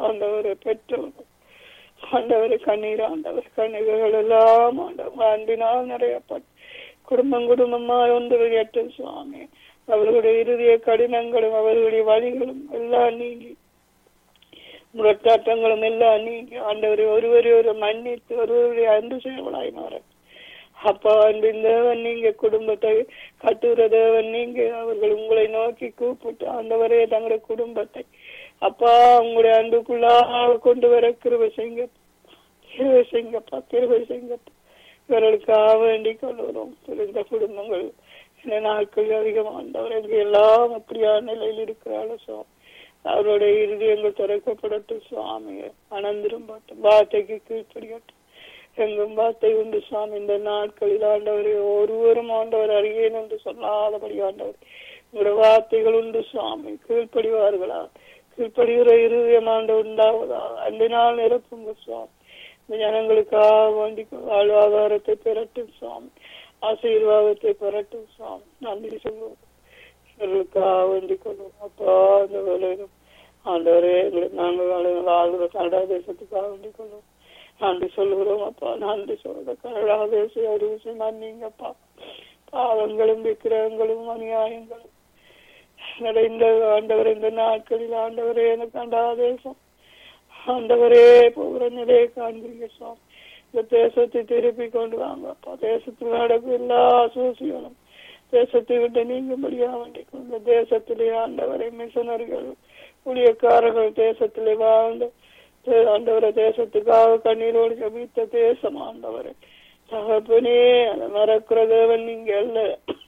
ஆண்டவரை பெற்றவர்கள் ஆண்டவரை கண்ணீர் ஆண்டவர் கண்ணீர்கள் எல்லாம் ஆண்டவர் அன்பினால் நிறையப்பட்டு குடும்பம் குடும்பமா ஒன்று விளையாட்டும் சுவாமி அவர்களுடைய இறுதிய கடினங்களும் அவர்களுடைய வழிகளும் எல்லாம் நீங்கி முரட்டாட்டங்களும் எல்லாம் நீங்கி ஆண்டவரை ஒருவரை ஒரு மன்னித்து ஒருவருடைய அன்பு செய்வலாய் மாற அப்பா அன்பின் தேவன் நீங்க குடும்பத்தை கட்டுகிற தேவன் நீங்க அவர்கள் உங்களை நோக்கி கூப்பிட்டு ஆண்டவரே தங்களுடைய குடும்பத்தை அப்பா உங்களுடைய அன்புக்குள்ளாக கொண்டு வர கிருபை செய்யுங்க கிருபை செய்யுங்கப்பா கிருபை செய்யுங்கப்பா இவர்களுக்காக வேண்டிக் கொள்கிறோம் இந்த குடும்பங்கள் இந்த நாட்கள் அதிகமானவர் எல்லாம் அப்படியான நிலையில் இருக்கிறாள் சுவாமி அவருடைய இருதயங்கள் திறக்கப்படட்டும் சுவாமி அனந்திரும் பாட்டும் வார்த்தைக்கு கீழ்ப்படியட்டும் எங்கும் வார்த்தை உண்டு சுவாமி இந்த நாட்களில் ஆண்டவரை ஒருவரும் ஆண்டவர் அறியேன் என்று சொல்லாதபடி ஆண்டவர் உங்களுடைய வார்த்தைகள் உண்டு சுவாமி கீழ்ப்படிவார்களா கீழ்ப்படுகிற இருதயம் ஆண்டு உண்டாவதா அன்பினால் நிரப்புங்க சுவாமி இந்த ஜனங்களுக்காக வேண்டி வாழ்வாதாரத்தை பெறட்டும் சுவாமி ஆசீர்வாதத்தை பெறட்டும் சுவாமி நன்றி சொல்லுவோம் இவர்களுக்காக வேண்டிக் கொள்வோம் அப்பா அந்த வேலையிலும் ஆண்டவரே எங்களுக்கு நாங்கள் வாழ்கிற கனடா தேசத்துக்காக வேண்டிக் கொள்வோம் நன்றி சொல்லுகிறோம் அப்பா நன்றி சொல்ற கனடா தேச அறிவிச்சு மன்னிங்கப்பா பாவங்களும் விக்கிரகங்களும் அநியாயங்களும் நிறைந்த ஆண்டவர் இந்த நாட்களில் ஆண்டவரே எனக்கு கண்டா தேசம் ஆண்டவரே போகிற நிலையை காண்கிறீங்க சுவாமி இந்த தேசத்தை திருப்பி கொண்டு வாங்க அப்பா தேசத்தில் நடக்கும் எல்லா சூசியனும் தேசத்தை விட்டு நீங்கும்படியா வேண்டிக் இந்த தேசத்திலே ஆண்டவரை மிஷனர்கள் ஊழியக்காரர்கள் தேசத்திலே வாழ்ந்த ஆண்டவரை தேசத்துக்காக கண்ணீரோடு ஜபித்த தேசம் ஆண்டவரை தகப்பனே அதை மறக்கிற தேவன் நீங்க அல்ல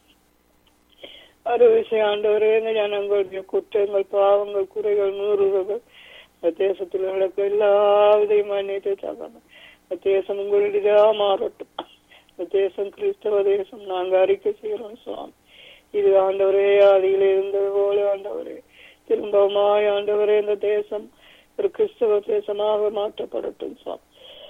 ஒரு விஷயம் ஆண்டவரே இந்த ஜனங்களுடைய குற்றங்கள் பாவங்கள் குறைகள் நூறுகள் இந்த தேசத்தில் நடக்க எல்லா விதையும் மன்னித்து தகவல் இந்த தேசம் உங்களுடைய மாறட்டும் இந்த தேசம் கிறிஸ்தவ தேசம் நாங்க அறிக்கை செய்யறோம் சுவாமி இது ஆண்டவரே அதில் இருந்தது போல ஆண்டவரே திரும்பவுமாய் ஆண்டவரே இந்த தேசம் ஒரு கிறிஸ்தவ தேசமாக மாற்றப்படட்டும் சுவாமி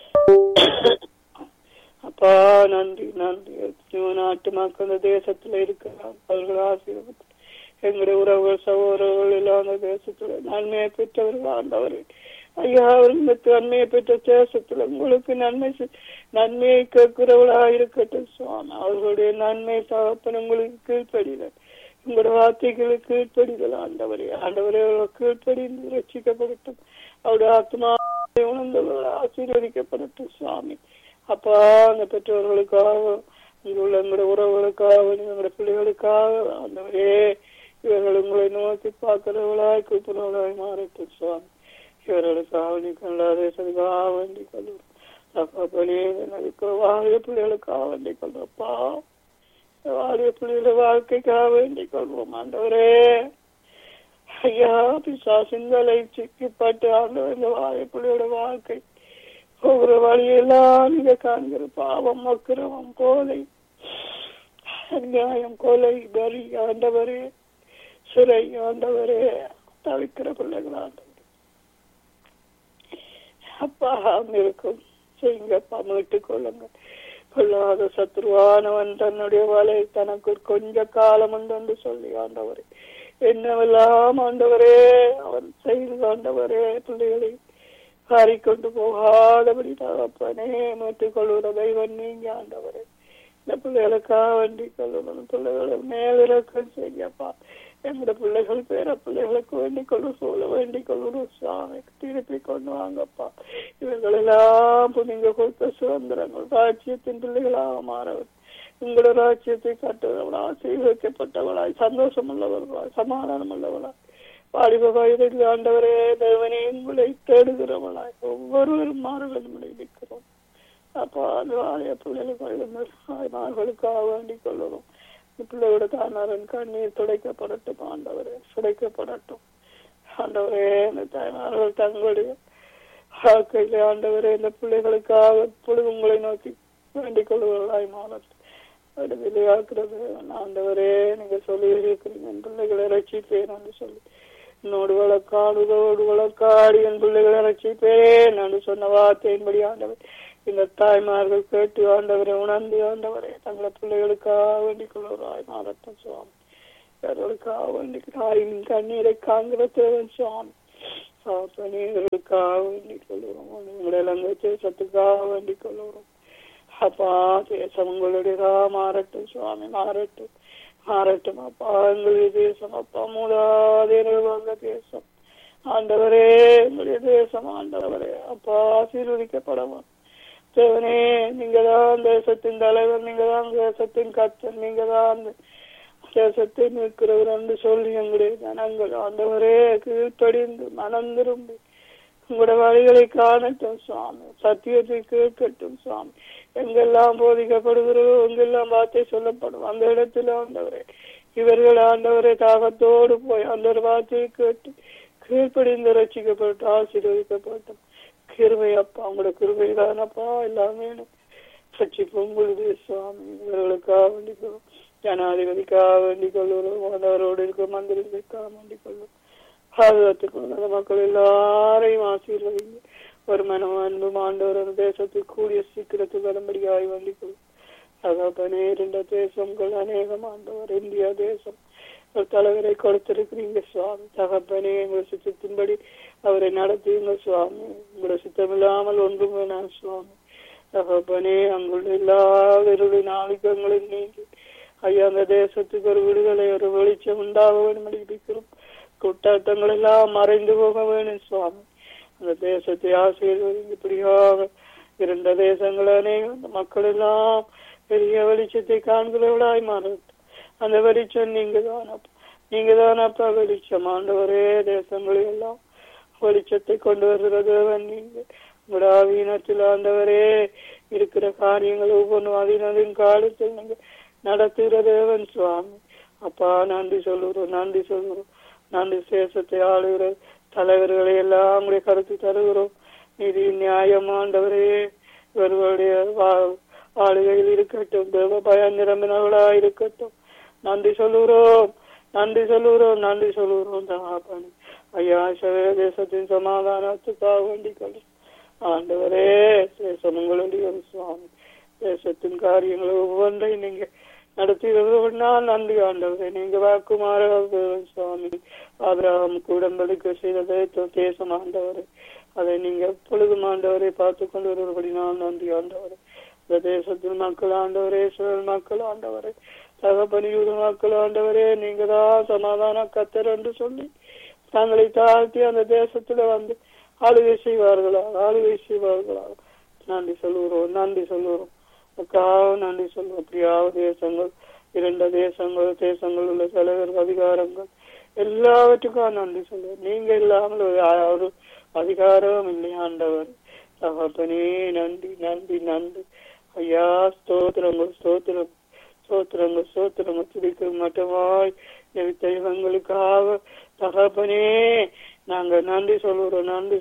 அப்பா நன்றி நன்றி நாட்டு மக்கள் இந்த தேசத்துல இருக்கிறார் அவர்கள் ஆசீர்வத்து எங்களுடைய உறவுகள் சகோதரர்கள் எல்லாம் அந்த தேசத்துல நன்மையை பெற்றவர்கள் ஆண்டவரே ஐயா அவர்களுக்கு நன்மையை பெற்ற தேசத்துல உங்களுக்கு நன்மை நன்மையை கேட்கிறவளா இருக்கட்டும் சுவாமி அவர்களுடைய நன்மை தகப்பன் உங்களுக்கு கீழ்ப்படிதல் உங்களோட வார்த்தைகளுக்கு கீழ்ப்படிதல் ஆண்டவரே ஆண்டவரே கீழ்ப்படிந்து ரட்சிக்கப்படட்டும் அவருடைய ஆத்மா உணர்ந்தவர்கள் ஆசீர்வதிக்கப்படட்டும் சுவாமி அப்பா அந்த பெற்றோர்களுக்காக இங்குள்ள எங்களுடைய உறவுகளுக்காக எங்களுடைய பிள்ளைகளுக்காக ஆண்டவரே இவர்கள் உங்களை நோக்கி பார்க்கிறவர்களாய் கூப்பிடுறவர்களாய் மாறட்டும் சுவாமி இவர்களுக்காக நீங்கள் தேசத்துக்காக வேண்டிக் கொள்ளும் அப்பா பலியே வாழிய பிள்ளைகளுக்காக வேண்டிக் கொள்றப்பா வாழிய பிள்ளைகள வாழ்க்கைக்காக வேண்டிக் கொள்வோம் ஆண்டவரே ஐயா பிசாசிந்தலை சிக்கப்பட்டு ஆண்டவர் இந்த வாழிய பிள்ளையோட வாழ்க்கை ஒவ்வொரு வழியெல்லாம் நீங்க காண்கிற பாவம் அக்கிரமம் கோலை அநியாயம் கொலை வரி ஆண்டவரே சிறை ஆண்டவரே தவிக்கிற பிள்ளைகள் ஆண்டவர் அப்பா இருக்கும் செய்யுங்கப்பா மீட்டுக் கொள்ளுங்க கொள்ளாத சத்ருவானவன் தன்னுடைய வலை தனக்கு கொஞ்ச காலம் என்று சொல்லி ஆண்டவரே என்னவெல்லாம் ஆண்டவரே அவன் செய்து ஆண்டவரே பிள்ளைகளை காரிக்கொண்டு போகாதபடி தகப்பனே மீட்டுக் கொள்கிற தெய்வம் நீங்க ஆண்டவரே இந்த பிள்ளைகளுக்காக வேண்டி கொள்ளணும் பிள்ளைகளை மேலிறக்கம் செய்யப்பா எங்களோட பிள்ளைகள் பேர பிள்ளைகளுக்கு வேண்டிக் கொள்ளு சூழ வேண்டிக் கொள்ளணும் சாமி திருப்பி கொண்டு வாங்கப்பா இவர்கள் எல்லாம் நீங்க கொடுத்த சுதந்திரங்கள் ராஜ்யத்தின் பிள்ளைகளாக மாறவர் உங்களோட ராஜ்யத்தை கட்டுறவளா சீர்வைக்கப்பட்டவளாய் சந்தோஷம் உள்ளவர்களாய் சமாதானம் உள்ளவளாய் வாலிப வயதில் ஆண்டவரே தேவனே உங்களை தேடுகிறவளாய் ஒவ்வொருவரும் மாற வேண்டும் நிற்கிறோம் அப்போ அந்த வாழைய பிள்ளைகளுக்காக வேண்டிக் கொள்ளணும் பிள்ளையோட தானாரன் கண்ணீர் துடைக்கப்படட்டும் ஆண்டவரே சுடைக்கப்படட்டும் ஆண்டவரே இந்த தாய்மார்கள் தங்களுடைய வாழ்க்கையில ஆண்டவரே இந்த பிள்ளைகளுக்காக பொழுது உங்களை நோக்கி வேண்டிக் கொள்வர்களாய் மாறட்டும் விளையாக்குறது ஆண்டவரே நீங்க சொல்லி இருக்கிறீங்க என் பிள்ளைகளை ரட்சிப்பேன் என்று சொல்லி என்னோடு வழக்காடுதோடு வழக்காடி என் பிள்ளைகளை ரட்சிப்பேன் என்று சொன்ன வார்த்தையின்படி ஆண்டவர் இந்த தாய்மார்கள் கேட்டு ஆண்டவரை உணர்ந்து ஆண்டவரே தங்களை பிள்ளைகளுக்காக வேண்டிக் கொள்வராய் மாறட்டும் சுவாமி அவர்களுக்காக வேண்டி தாயின் கண்ணீரை காண்கிற தேவன் சுவாமி சாப்பனீர்களுக்காக வேண்டிக் கொள்கிறோம் உங்களுடைய இலங்கை தேசத்துக்காக வேண்டிக் கொள்கிறோம் அப்பா தேசம் உங்களுடையதா மாறட்டும் சுவாமி மாறட்டும் மாறட்டும் அப்பா எங்களுடைய தேசம் அப்பா மூதாதையர்கள் வாழ்ந்த தேசம் ஆண்டவரே எங்களுடைய தேசம் ஆண்டவரே அப்பா ஆசீர்வதிக்கப்படவும் தேவனே நீங்க தான் தேசத்தின் தலைவர் நீங்க தான் தேசத்தின் கத்தன் நீங்க தான் அந்த தேசத்தை நிற்கிறவர் என்று சொல்லி எங்களுடைய ஜனங்கள் ஆண்டவரே கீழ்ப்படிந்து மனம் திரும்பி உங்களோட வழிகளை காணட்டும் சுவாமி சத்தியத்தை கேட்கட்டும் சுவாமி எங்கெல்லாம் போதிக்கப்படுகிறதோ எங்கெல்லாம் வார்த்தை சொல்லப்படும் அந்த இடத்துல ஆண்டவரே இவர்கள் ஆண்டவரை தாகத்தோடு போய் அந்த ஒரு வார்த்தையை கேட்டு கீழ்ப்படிந்து ரசிக்கப்பட்டு ஆசீர்வதிக்கப்பட்டோம் கிருபை அப்பா உங்களோட கிருபை தானப்பா எல்லாமே ரட்சிப்பும் பொழுது சுவாமி இவர்களுக்காக வேண்டிக் கொள்ளும் ஜனாதிபதிக்காக வேண்டிக் கொள்ளுறோம் ஆண்டவரோடு இருக்கிற மந்திரிகளுக்காக வேண்டிக் கொள்ளும் பாதுகாத்துக் கொள்ளும் மக்கள் எல்லாரையும் ஆசீர்வதிங்க ஒரு மனம் அன்பும் ஆண்டவர் அந்த தேசத்துக்கு கூடிய சீக்கிரத்தில் வரும்படியாய் வேண்டிக் கொள்ளும் தகப்பனே இரண்டு தேசங்கள் அநேகம் ஆண்டவர் இந்தியா தேசம் ஒரு தலைவரை கொடுத்திருக்கிறீங்க சுவாமி தகப்பனே எங்கள் சித்தத்தின்படி அவரை நடத்துங்க சுவாமி உங்களோட சித்தம் இல்லாமல் ஒன்றும் வேணாம் சுவாமி தகப்பனே அங்குள்ள எல்லா வெறுடைய நாளிகங்களும் நீங்கி ஐயா அந்த தேசத்துக்கு ஒரு விடுதலை ஒரு வெளிச்சம் உண்டாக வேண்டும் இருக்கிறோம் குட்டாட்டங்கள் எல்லாம் மறைந்து போக வேணும் சுவாமி அந்த தேசத்தை ஆசீர்வதிங்க இப்படியாக இரண்ட தேசங்கள் அநேகம் அந்த மக்கள் எல்லாம் பெரிய வெளிச்சத்தை காண்கிறவளாய் மாறட்டும் அந்த வெளிச்சம் நீங்க தான் நீங்க தான் அப்பா வெளிச்சம் ஆண்டவரே தேசங்களை எல்லாம் வெளிச்சத்தை கொண்டு வருகிறது நீங்க உங்களோட ஆதீனத்தில் ஆண்டவரே இருக்கிற காரியங்கள் ஒவ்வொன்றும் அதீனத்தின் காலத்தில் நீங்க நடத்துகிற தேவன் சுவாமி அப்பா நன்றி சொல்லுறோம் நன்றி சொல்லுறோம் நன்றி சேஷத்தை ஆளுகிற தலைவர்களை எல்லாம் உங்களுடைய கருத்து தருகிறோம் நீதி நியாயம் ஆண்டவரே இவர்களுடைய ஆளுகையில் இருக்கட்டும் தேவ பயம் நிரம்பினவளா இருக்கட்டும் நன்றி சொல்லுகிறோம் நன்றி சொல்லுகிறோம் நன்றி சொல்லுகிறோம் தகாபணி ஐயா சவே தேசத்தின் சமாதானத்துக்காக வேண்டிக் கொள்ளும் ஆண்டவரே தேசம் உங்களுடைய ஒரு சுவாமி தேசத்தின் காரியங்களை ஒவ்வொன்றையும் நீங்க நடத்துகிறதுனா நன்றி ஆண்டவரே நீங்க வாக்குமாற சுவாமி ஆபிரகாமுக்கு உடன்படிக்கை செய்ததை தேசம் ஆண்டவரே அதை நீங்க எப்பொழுதும் ஆண்டவரை பார்த்து கொண்டு வருவபடி நான் நன்றி ஆண்டவரே இந்த தேசத்தில் மக்கள் ஆண்டவரே சுழல் மக்கள் ஆண்டவரே தகப்பனியூர் மக்கள் ஆண்டவரே நீங்க தான் சமாதான கத்தர் என்று சொல்லி தங்களை தாழ்த்தி அந்த தேசத்துல வந்து ஆளுகை செய்வார்களா ஆளுகை செய்வார்களா நன்றி சொல்லுகிறோம் நன்றி சொல்லுகிறோம் அக்காக நன்றி சொல்லுவோம் அப்படியாவது தேசங்கள் இரண்டு தேசங்கள் தேசங்கள் உள்ள தலைவர் அதிகாரங்கள் எல்லாவற்றுக்கும் நன்றி சொல்லுவோம் நீங்க இல்லாமல் ஒரு அதிகாரம் இல்லை ஆண்டவர் தகப்பனே நன்றி நன்றி நன்றி ஐயா ஸ்தோத்திரங்கள் ஸ்தோத்திரம் ஸ்தோத்திரங்கள் ஸ்தோத்திரங்கள் துடிக்க மட்டுமாய் தெய்வங்களுக்காக தகப்பனே நாங்க நன்றி சொல்லுறோம் நன்றி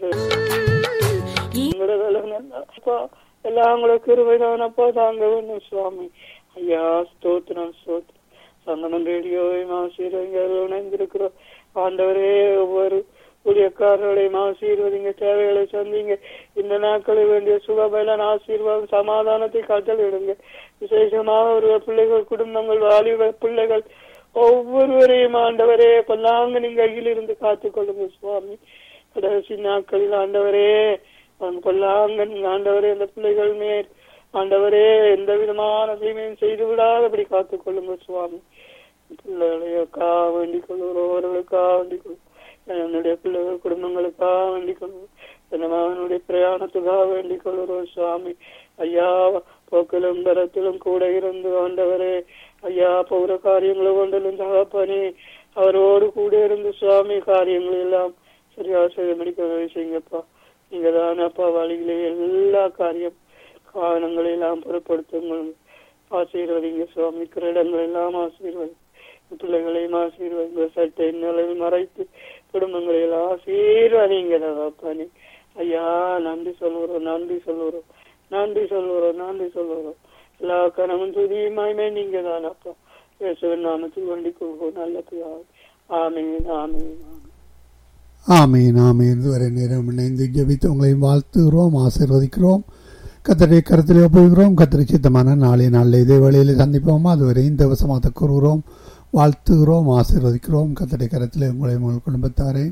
சொல்லுறோம் எல்லாம் உங்களை கிருபைதானப்பா தாங்க வேணும் சுவாமி ஐயா ஸ்தோத்திரம் ஸ்தோத்திரம் சந்தனம் ரேடியோவையும் ஆசீர்வதிங்க இணைந்திருக்கிறோம் ஆண்டவரே ஒவ்வொரு ஊழியக்காரர்களையும் ஆசீர்வதிங்க தேவைகளை சந்திங்க இந்த நாட்களை வேண்டிய சுகபலன் ஆசீர்வாதம் சமாதானத்தை கட்டளிடுங்க விசேஷமாக ஒரு பிள்ளைகள் குடும்பங்கள் வாலிப பிள்ளைகள் ஒவ்வொருவரையும் ஆண்டவரே கொல்லாங்க நீங்க அகிலிருந்து காத்துக்கொள்ளுங்க சுவாமி கடைசி நாட்களில் ஆண்டவரே கொல்லாங்க நீங்க ஆண்டவரே அந்த பிள்ளைகள் மேல் ஆண்டவரே எந்த விதமான தீமையும் செய்து விடாதபடி காத்துக்கொள்ளுங்க சுவாமி பிள்ளைகளையக்கா வேண்டிக் கொள்ளுகிறோம் அவர்களுக்காக வேண்டிக் கொள்ளும் என்னுடைய பிள்ளைகள் குடும்பங்களுக்காக வேண்டிக் கொள்வோம் என்னுடைய பிரயாணத்துக்காக வேண்டிக் கொள்கிறோம் சுவாமி ஐயா போக்கிலும் தரத்திலும் கூட இருந்து ஆண்டவரே ஐயா பௌர காரியங்களை கொண்டிலும் தகப்பனே அவரோடு கூட இருந்து சுவாமி காரியங்கள் எல்லாம் சரியா செய்ய முடிக்க செய்யுங்கப்பா நீங்க தானப்பா வழியிலே எல்லா காரியம் காரணங்களை எல்லாம் பொருட்படுத்துங்கள் ஆசீர்வதிங்க சுவாமி கிரீடங்கள் எல்லாம் ஆசீர்வதி பிள்ளைகளையும் ஆசீர்வதிங்க சட்டை நிலையில் மறைத்து குடும்பங்களை எல்லாம் ஆசீர்வதிங்க தகப்பனே ஐயா நன்றி சொல்லுறோம் நன்றி சொல்லுறோம் நன்றி சொல்லுறோம் நன்றி சொல்லுறோம் எல்லா கனவும் துதியுமாயுமே நீங்க தானப்பா இயேசுவின் நாமத்தில் வேண்டிக் கொள்வோம் நல்ல பிதாவே. ஆமென் ஆமென் ஆமென் ஆமீன் ஆமீன் இதுவரை நேரம் இணைந்து ஜெபித்து உங்களையும் வாழ்த்துகிறோம் ஆசீர்வதிக்கிறோம் கத்தரை கருத்தில் ஒப்புகிறோம் கத்திரை சித்தமான நாளை நாளில் இதே வேளையில் சந்திப்போமா அதுவரை இந்த வசமாக கூறுகிறோம் வாழ்த்துகிறோம் ஆசீர்வதிக்கிறோம் கத்தரை கரத்தில் உங்களையும் உங்கள் குடும்பத்தாரை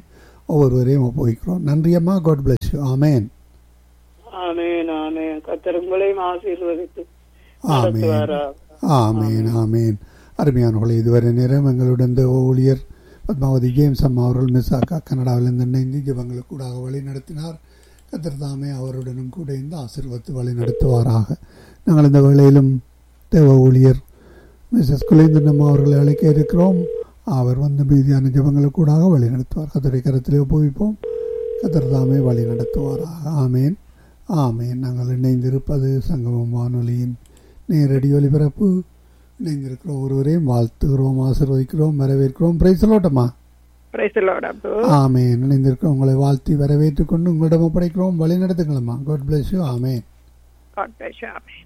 ஒவ்வொருவரையும் ஒப்புவிக்கிறோம் நன்றி அம்மா God bless you amen amen amen கத்தர் உங்களையும் ஆசீர்வதித்து ஆமேன் நடத்துவாராக. ஆமேன் ஆமேன் அருமையானவர்களே இதுவரை நேரம் எங்களுடன் இந்த ஊழியர் பத்மாவதி ஜேம்ஸ் அம்மா அவர்கள் மிஸ் அக்கா கனடாவிலிருந்து இணைந்து ஜபங்களுக்கு கூடாக வழி நடத்தினார் கத்தர் தாமே அவருடனும் கூட இந்த ஆசீர்வத்து வழி நடத்துவாராக நாங்கள் இந்த வேளையிலும் தேவ ஊழியர் மிஸ்ஸஸ் குலேந்திரன் அம்மா அவர்களை அழைக்க இருக்கிறோம் அவர் வந்து மீதியான ஜபங்களுக்கு கூடாக வழி நடத்துவார் கத்தரை கரத்திலே ஒப்புவிப்போம் கத்தர் தாமே வழி நடத்துவாராக ஆமேன் ஆமேன் நாங்கள் இணைந்திருப்பது சங்கமம் வானொலியின் நேரடி ஒலிபரப்பு இணைந்திருக்கிற ஒருவரையும் வாழ்த்துகிறோம் ஆசீர்வதிக்கிறோம் வரவேற்கிறோம் பிரைசலோட்டமா Praise the Lord, Abbu. ஆமேன் இணைந்திருக்கிற உங்களை வாழ்த்தி வரவேற்றுக் கொண்டு உங்களிடம் ஒப்படைக்கிறோம் வழி நடத்துங்களம்மா God bless you amen God bless you. Amen.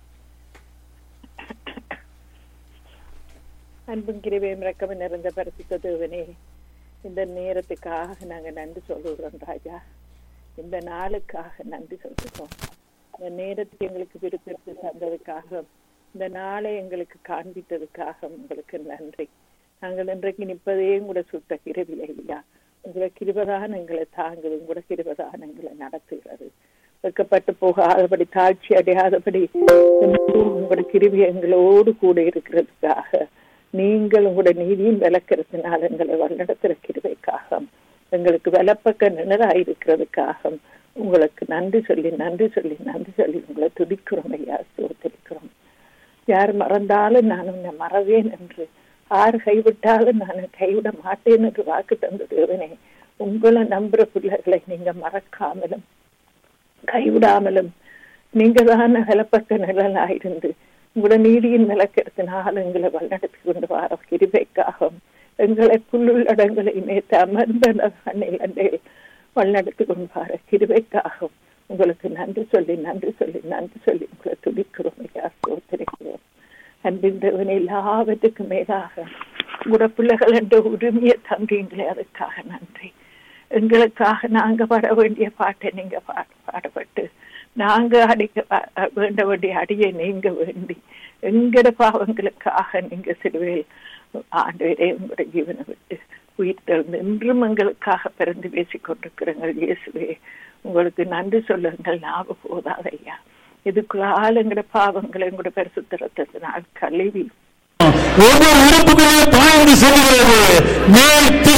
அன்பும் கிருபையும் ரக்கமும் நிறைந்த பரிசுத்த தேவனே இந்த நேரத்துக்காக நாங்க நன்றி சொல்லுகிறோம் ராஜா இந்த நாளுக்காக நன்றி சொல்லுகிறோம் இந்த நேரத்துக்கு எங்களுக்கு விருப்பத்து தந்ததுக்காக இந்த நாளை எங்களுக்கு காண்பித்ததுக்காக உங்களுக்கு நன்றி நாங்கள் இன்றைக்கு நிற்பதே உங்களோட சுத்த கிருவிலை ஐயா உங்களோட கிருபதான் எங்களை தாங்குது உங்களோட கிருபதான் எங்களை நடத்துகிறது வெட்கப்பட்டு போகாதபடி தாழ்ச்சி அடையாதபடி உங்களோட கிருவி எங்களோடு கூட இருக்கிறதுக்காக நீங்கள் உங்களோட நீதியின் விளக்கிறதுனால எங்களை வழிநடத்துற கிருவைக்காக எங்களுக்கு விலப்பக்க நிழலாக இருக்கிறதுக்காக உங்களுக்கு நன்றி சொல்லி நன்றி சொல்லி நன்றி சொல்லி உங்களை துதிக்கிறோம் ஐயா சோதரிக்கிறோம் யார் மறந்தாலும் நான் உன்னை மறவேன் என்று யார் கைவிட்டாலும் நான் கைவிட மாட்டேன் என்று வாக்கு தந்த தேவனே உங்களை நம்புற பிள்ளைகளை நீங்க மறக்காமலும் கைவிடாமலும் நீங்க தான் நிலப்பக்க நிழலாயிருந்து உங்களோட நீதியின் விளக்கிறதுனால எங்களை வழிநடத்தி கொண்டு வர கிருபைக்காக எங்களை புல்லுள்ளடங்களை நேற்று அமர்ந்த நிலண்டையில் வழிநடத்தி கொண்டு வர கிருபைக்காக உங்களுக்கு நன்றி சொல்லி நன்றி சொல்லி நன்றி சொல்லி உங்களை துடிக்கிறோம் ஐயா சோத்திருக்கிறோம் அன்பின் தேவன் எல்லாவற்றுக்கும் மேலாக உங்களோட பிள்ளைகள் என்ற உரிமையை தந்தீங்களே அதுக்காக நன்றி எங்களுக்காக நாங்க பாட வேண்டிய பாட்டை நீங்க பாட பாடப்பட்டு நாங்க அடிக்க வேண்ட வேண்டிய அடியை நீங்க வேண்டி எங்கட பாவங்களுக்காக நீங்க சிறுவையில் ஆண்டவரே உங்களோட ஜீவனை விட்டு உயிர் தெழுந்து இன்றும் எங்களுக்காக பிறந்து பேசிக் கொண்டிருக்கிறங்கள் இயேசுவே உங்களுக்கு நன்றி சொல்லுங்கள் ஞாபகம் போதாத ஐயா இதுக்குள்ளால் எங்கட பாவங்களை எங்களோட பரிசுத்தரத்தினால் கழுவி ஒவ்வொரு உறுப்புகளும் பாய்ந்து செல்கிறது மேல் திசை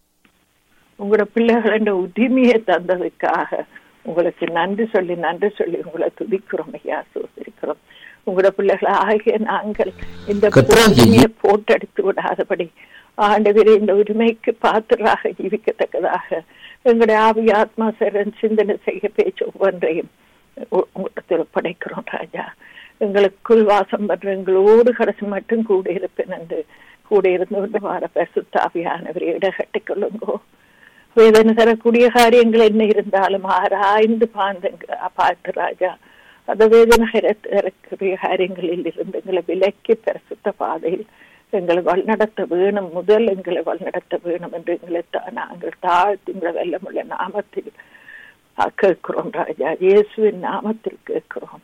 உங்களோட பிள்ளைகள் என்ற உரிமையை தந்ததுக்காக உங்களுக்கு நன்றி சொல்லி நன்றி சொல்லி உங்களை துதிக்கிறோம் ஐயா சோதரிக்கிறோம் உங்களோட பிள்ளைகள் ஆகிய நாங்கள் இந்த கர்த்தராகிய உரிமையை போட்டெடுத்து விடாதபடி ஆண்டவரே இந்த உரிமைக்கு பாத்திராக ஜீவிக்கத்தக்கதாக எங்களுடைய ஆவி ஆத்மா சரண் சிந்தனை செய்ய பேச்சு ஒவ்வொன்றையும் உ- உங்களிடத்தில் படைக்கிறோம் ராஜா எங்களுக்குள் வாசம் பண்ற எங்களோடு கடைசி மட்டும் கூட இருப்பேன் என்று கூட இருந்து கொண்டு வார பரிசுத்தாவியானவரை இடகட்டிக் கொள்ளுங்கோ வேதனை தரக்கூடிய காரியங்கள் என்ன இருந்தாலும் ஆராய்ந்து பாந்துங்க பார்த்து ராஜா அந்த வேதனை தர- தரக்கூடிய காரியங்களில் இருந்து எங்களை விலக்கி பரிசுத்த பாதையில் எங்களை வழிநடத்த வேணும் முதல் எங்களை வழிநடத்த வேணும் என்று எங்களை தா- நாங்கள் தாழ்த்தி உங்களை வெல்லமுள்ள நாமத்தில் கேட்கிறோம் ராஜா இயேசுவின் நாமத்தில் கேட்கிறோம்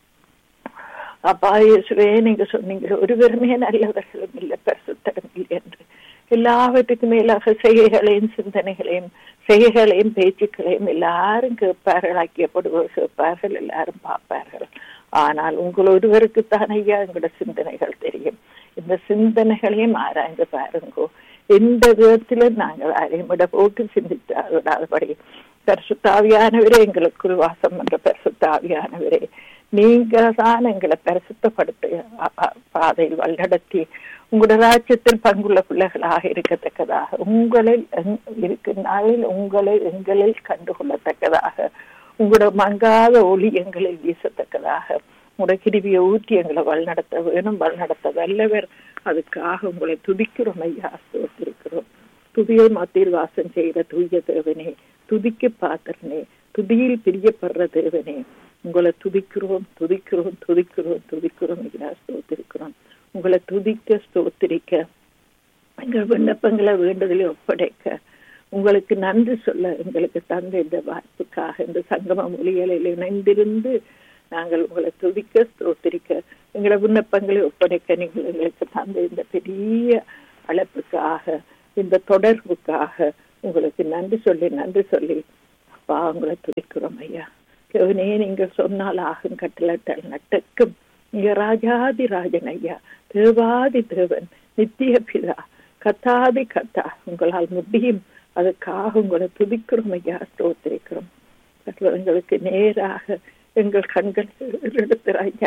அப்பா இயேசுவே நீங்க சொன்னீங்க ஒருவருமே நல்லவர்களும் இல்லை பரிசுத்தரும் இல்லை என்று எல்லாவற்றுக்கும் மேலாக செய்கைகளையும் சிந்தனைகளையும் செய்கைகளையும் பேச்சுக்களையும் எல்லாரும் கேட்பார்கள் ஐக்கியப்படுவோர் கேட்பார்கள் எல்லாரும் பார்ப்பார்கள் ஆனால் உங்கள் ஒருவருக்கு தான் ஐயா எங்களோட சிந்தனைகள் தெரியும் இந்த சிந்தனைகளையும் ஆராய்ந்து பாருங்கோ எந்த விதத்திலும் நாங்கள் யாரையும் விட போட்டு சிந்தித்து விடாதபடி பரிசுத்தாவியானவரே எங்களுக்குள் வாசம் என்ற பரிசுத்தாவியானவரே நீங்க தான் எங்களை பரிசுத்தப்படுத்த அ- அ- பாதையில் வழிநடத்தி உங்களோட ராஜ்யத்தில் பங்குள்ள பிள்ளைகளாக இருக்கத்தக்கதாக உங்களில் எங்- இருக்கும் நாளில் உங்களை எங்களில் கண்டுகொள்ளத்தக்கதாக உங்களோட மங்காத ஒளி எங்களில் வீசத்தக்கதாக உங்களோட கிருவியை ஊற்றி எங்களை வழிநடத்த வேணும் வழிநடத்த வல்லவர் அதுக்காக உங்களை துதிக்கிறோம் ஐயா ஸ்தோத்திரிக்கிறோம் துதியை மத்தியில் வாசம் செய்கிற தூய தேவனே துதிக்கு பாத்திரனே துதியில் பிரியப்படுற தேவனே உங்களை துதிக்கிறோம் துதிக்கிறோம் துதிக்கிறோம் துதிக்கிறோம் ஐயா ஸ்தோத்திரிக்கிறோம் உங்களை துதிக்க ஸ்தோத்திரிக்க எங்கள் விண்ணப்பங்களை வேண்டுதலை ஒப்படைக்க உங்களுக்கு நன்றி சொல்ல எங்களுக்கு தந்த இந்த வாய்ப்புக்காக இந்த சங்கம மொழிகளில் இணைந்திருந்து நாங்கள் உங்களை துதிக்க ஸ்தோத்திரிக்க எங்களை விண்ணப்பங்களை ஒப்படைக்க நீங்கள் எங்களுக்கு தந்த இந்த பெரிய அழைப்புக்காக இந்த தொடர்புக்காக உங்களுக்கு நன்றி சொல்லி நன்றி சொல்லி அப்பா உங்களை துதிக்கிறோம் ஐயா தேவனே நீங்கள் சொன்னால் ஆகும் கட்டளட்டல் நட்டுக்கும் நீங்க ராஜாதி ராஜன் ஐயா தேவாதி தேவன் நித்திய பிதா கத்தாதி கத்தா உங்களால் முடியும் அதுக்காக உங்களை துதிக்கிறோம் ஐயா ஸ்தோத்திரிக்கிறோம் எங்களுக்கு நேராக எங்கள் கண்கள் எடுத்துற ஐயா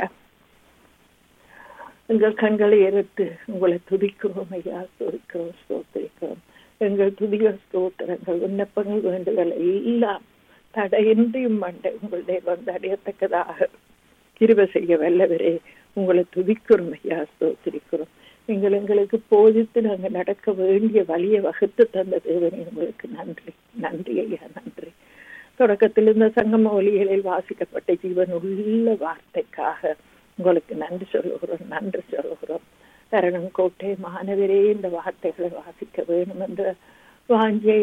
எங்கள் கண்களை எடுத்து உங்களை துதிக்கிறோம் ஐயா துதிக்கிறோம் ஸ்தோத்திரிக்கிறோம் எங்கள் துதிக ஸ்தோத்திரங்கள் விண்ணப்பங்கள் வேண்டுதல் எல்லாம் தடையின்றியும் மண்டை உங்களுடைய வந்து அடையத்தக்கதாக கிருப செய்ய வல்லவரே உங்களை துதிக்கிறோம் ஐயா ஸ்தோத்திரிக்கிறோம் நீங்கள் எங்களுக்கு போதித்து நாங்கள் நடக்க வேண்டிய வழியை வகுத்து தந்த தேவனே உங்களுக்கு நன்றி நன்றி ஐயா நன்றி தொடக்கத்தில் இந்த சங்கம ஒலிகளில் வாசிக்கப்பட்ட ஜீவன் உள்ள வார்த்தைக்காக உங்களுக்கு நன்றி சொல்லுகிறோம் நன்றி சொல்லுகிறோம் தரணம் கோட்டை மாணவரே இந்த வார்த்தைகளை வாசிக்க வேணும் என்ற வாஞ்சை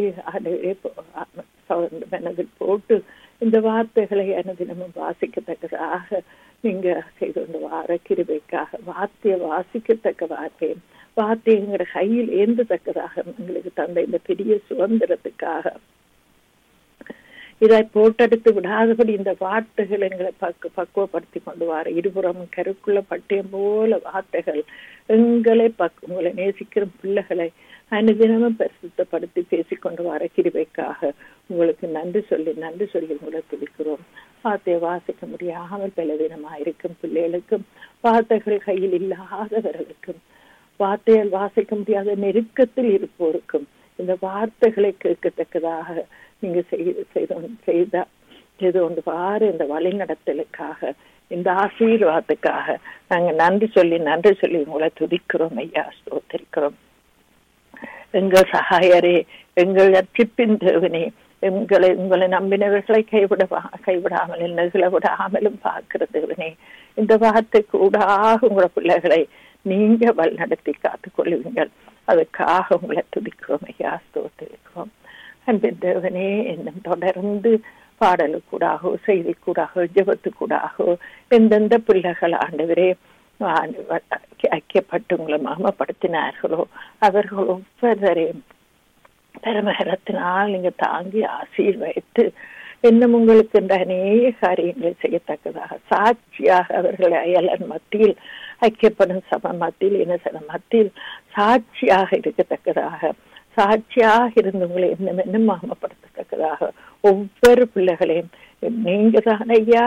மனதில் போட்டு இந்த வார்த்தைகளை அனுதினமும் வாசிக்கத்தக்கதாக நீங்க செய்து கொண்டு வார கிருபைக்காக வார்த்தையை வாசிக்கத்தக்க வார்த்தையும் வார்த்தை எங்களோட கையில் ஏந்தத்தக்கதாக எங்களுக்கு தந்த இந்த பெரிய சுதந்திரத்துக்காக இதை போட்டெடுத்து விடாதபடி இந்த வார்த்தைகள் எங்களை பக்கு பக்குவப்படுத்தி கொண்டு வர இருபுறம் கருக்குள்ள பட்டயம் போல வார்த்தைகள் எங்களை பக் உங்களை நேசிக்கிற பிள்ளைகளை அனுதினமும் பரிசுத்தப்படுத்தி பேசிக்கொண்டு வர கிருபைக்காக உங்களுக்கு நன்றி சொல்லி நன்றி சொல்லி உங்களை துடிக்கிறோம் வார்த்தையை வாசிக்க முடியாமல் பலவீனமாக இருக்கும் பிள்ளைகளுக்கும் வார்த்தைகள் கையில் இல்லாதவர்களுக்கும் வார்த்தையால் வாசிக்க முடியாத நெருக்கத்தில் இருப்போருக்கும் இந்த வார்த்தைகளை கேட்கத்தக்கதாக நீங்க செய்து செய்து செய்த செய்து கொண்டு பாரு இந்த வழிநடத்தலுக்காக இந்த ஆசீர்வாதத்துக்காக நாங்க நன்றி சொல்லி நன்றி சொல்லி உங்களை துதிக்கிறோம் ஐயா ஸ்தோத்திரிக்கிறோம் எங்கள் சகாயரே எங்கள் ரட்சிப்பின் தேவனே எங்களை உங்களை நம்பினவர்களை கைவிட கைவிடாமல் நெகிழ விடாமலும் பார்க்கிற தேவனே இந்த வார்த்தை கூடாக உங்களோட பிள்ளைகளை நீங்க வழிநடத்தி காத்துக் கொள்ளுவீங்கள் அதுக்காக உங்களை துதிக்கிறோம் ஐயா ஸ்தோத்திரிக்கிறோம் அன்பின் தேவனே இன்னும் தொடர்ந்து பாடலுக்கூடாகோ செய்திக்கூடாகோ ஜபத்துக்கூடாகோ எந்தெந்த பிள்ளைகள் ஆண்டவரே ஐக்கியப்பட்டு உங்களை மகமப்படுத்தினார்களோ அவர்கள் ஒவ்வொருவரையும் பெருமகரத்தினால் நீங்க தாங்கி ஆசீர்வதித்து இன்னும் உங்களுக்கு இந்த அநேக காரியங்களை செய்யத்தக்கதாக சாட்சியாக அவர்களை அயலன் மத்தியில் ஐக்கியப்படும் சம மத்தியில் இனசன மத்தியில் சாட்சியாக இருக்கத்தக்கதாக சாட்சியாக இருந்து உங்களை இன்னும் இன்னும் மகமப்படுத்தத்தக்கதாக ஒவ்வொரு பிள்ளைகளையும் நீங்க தான் ஐயா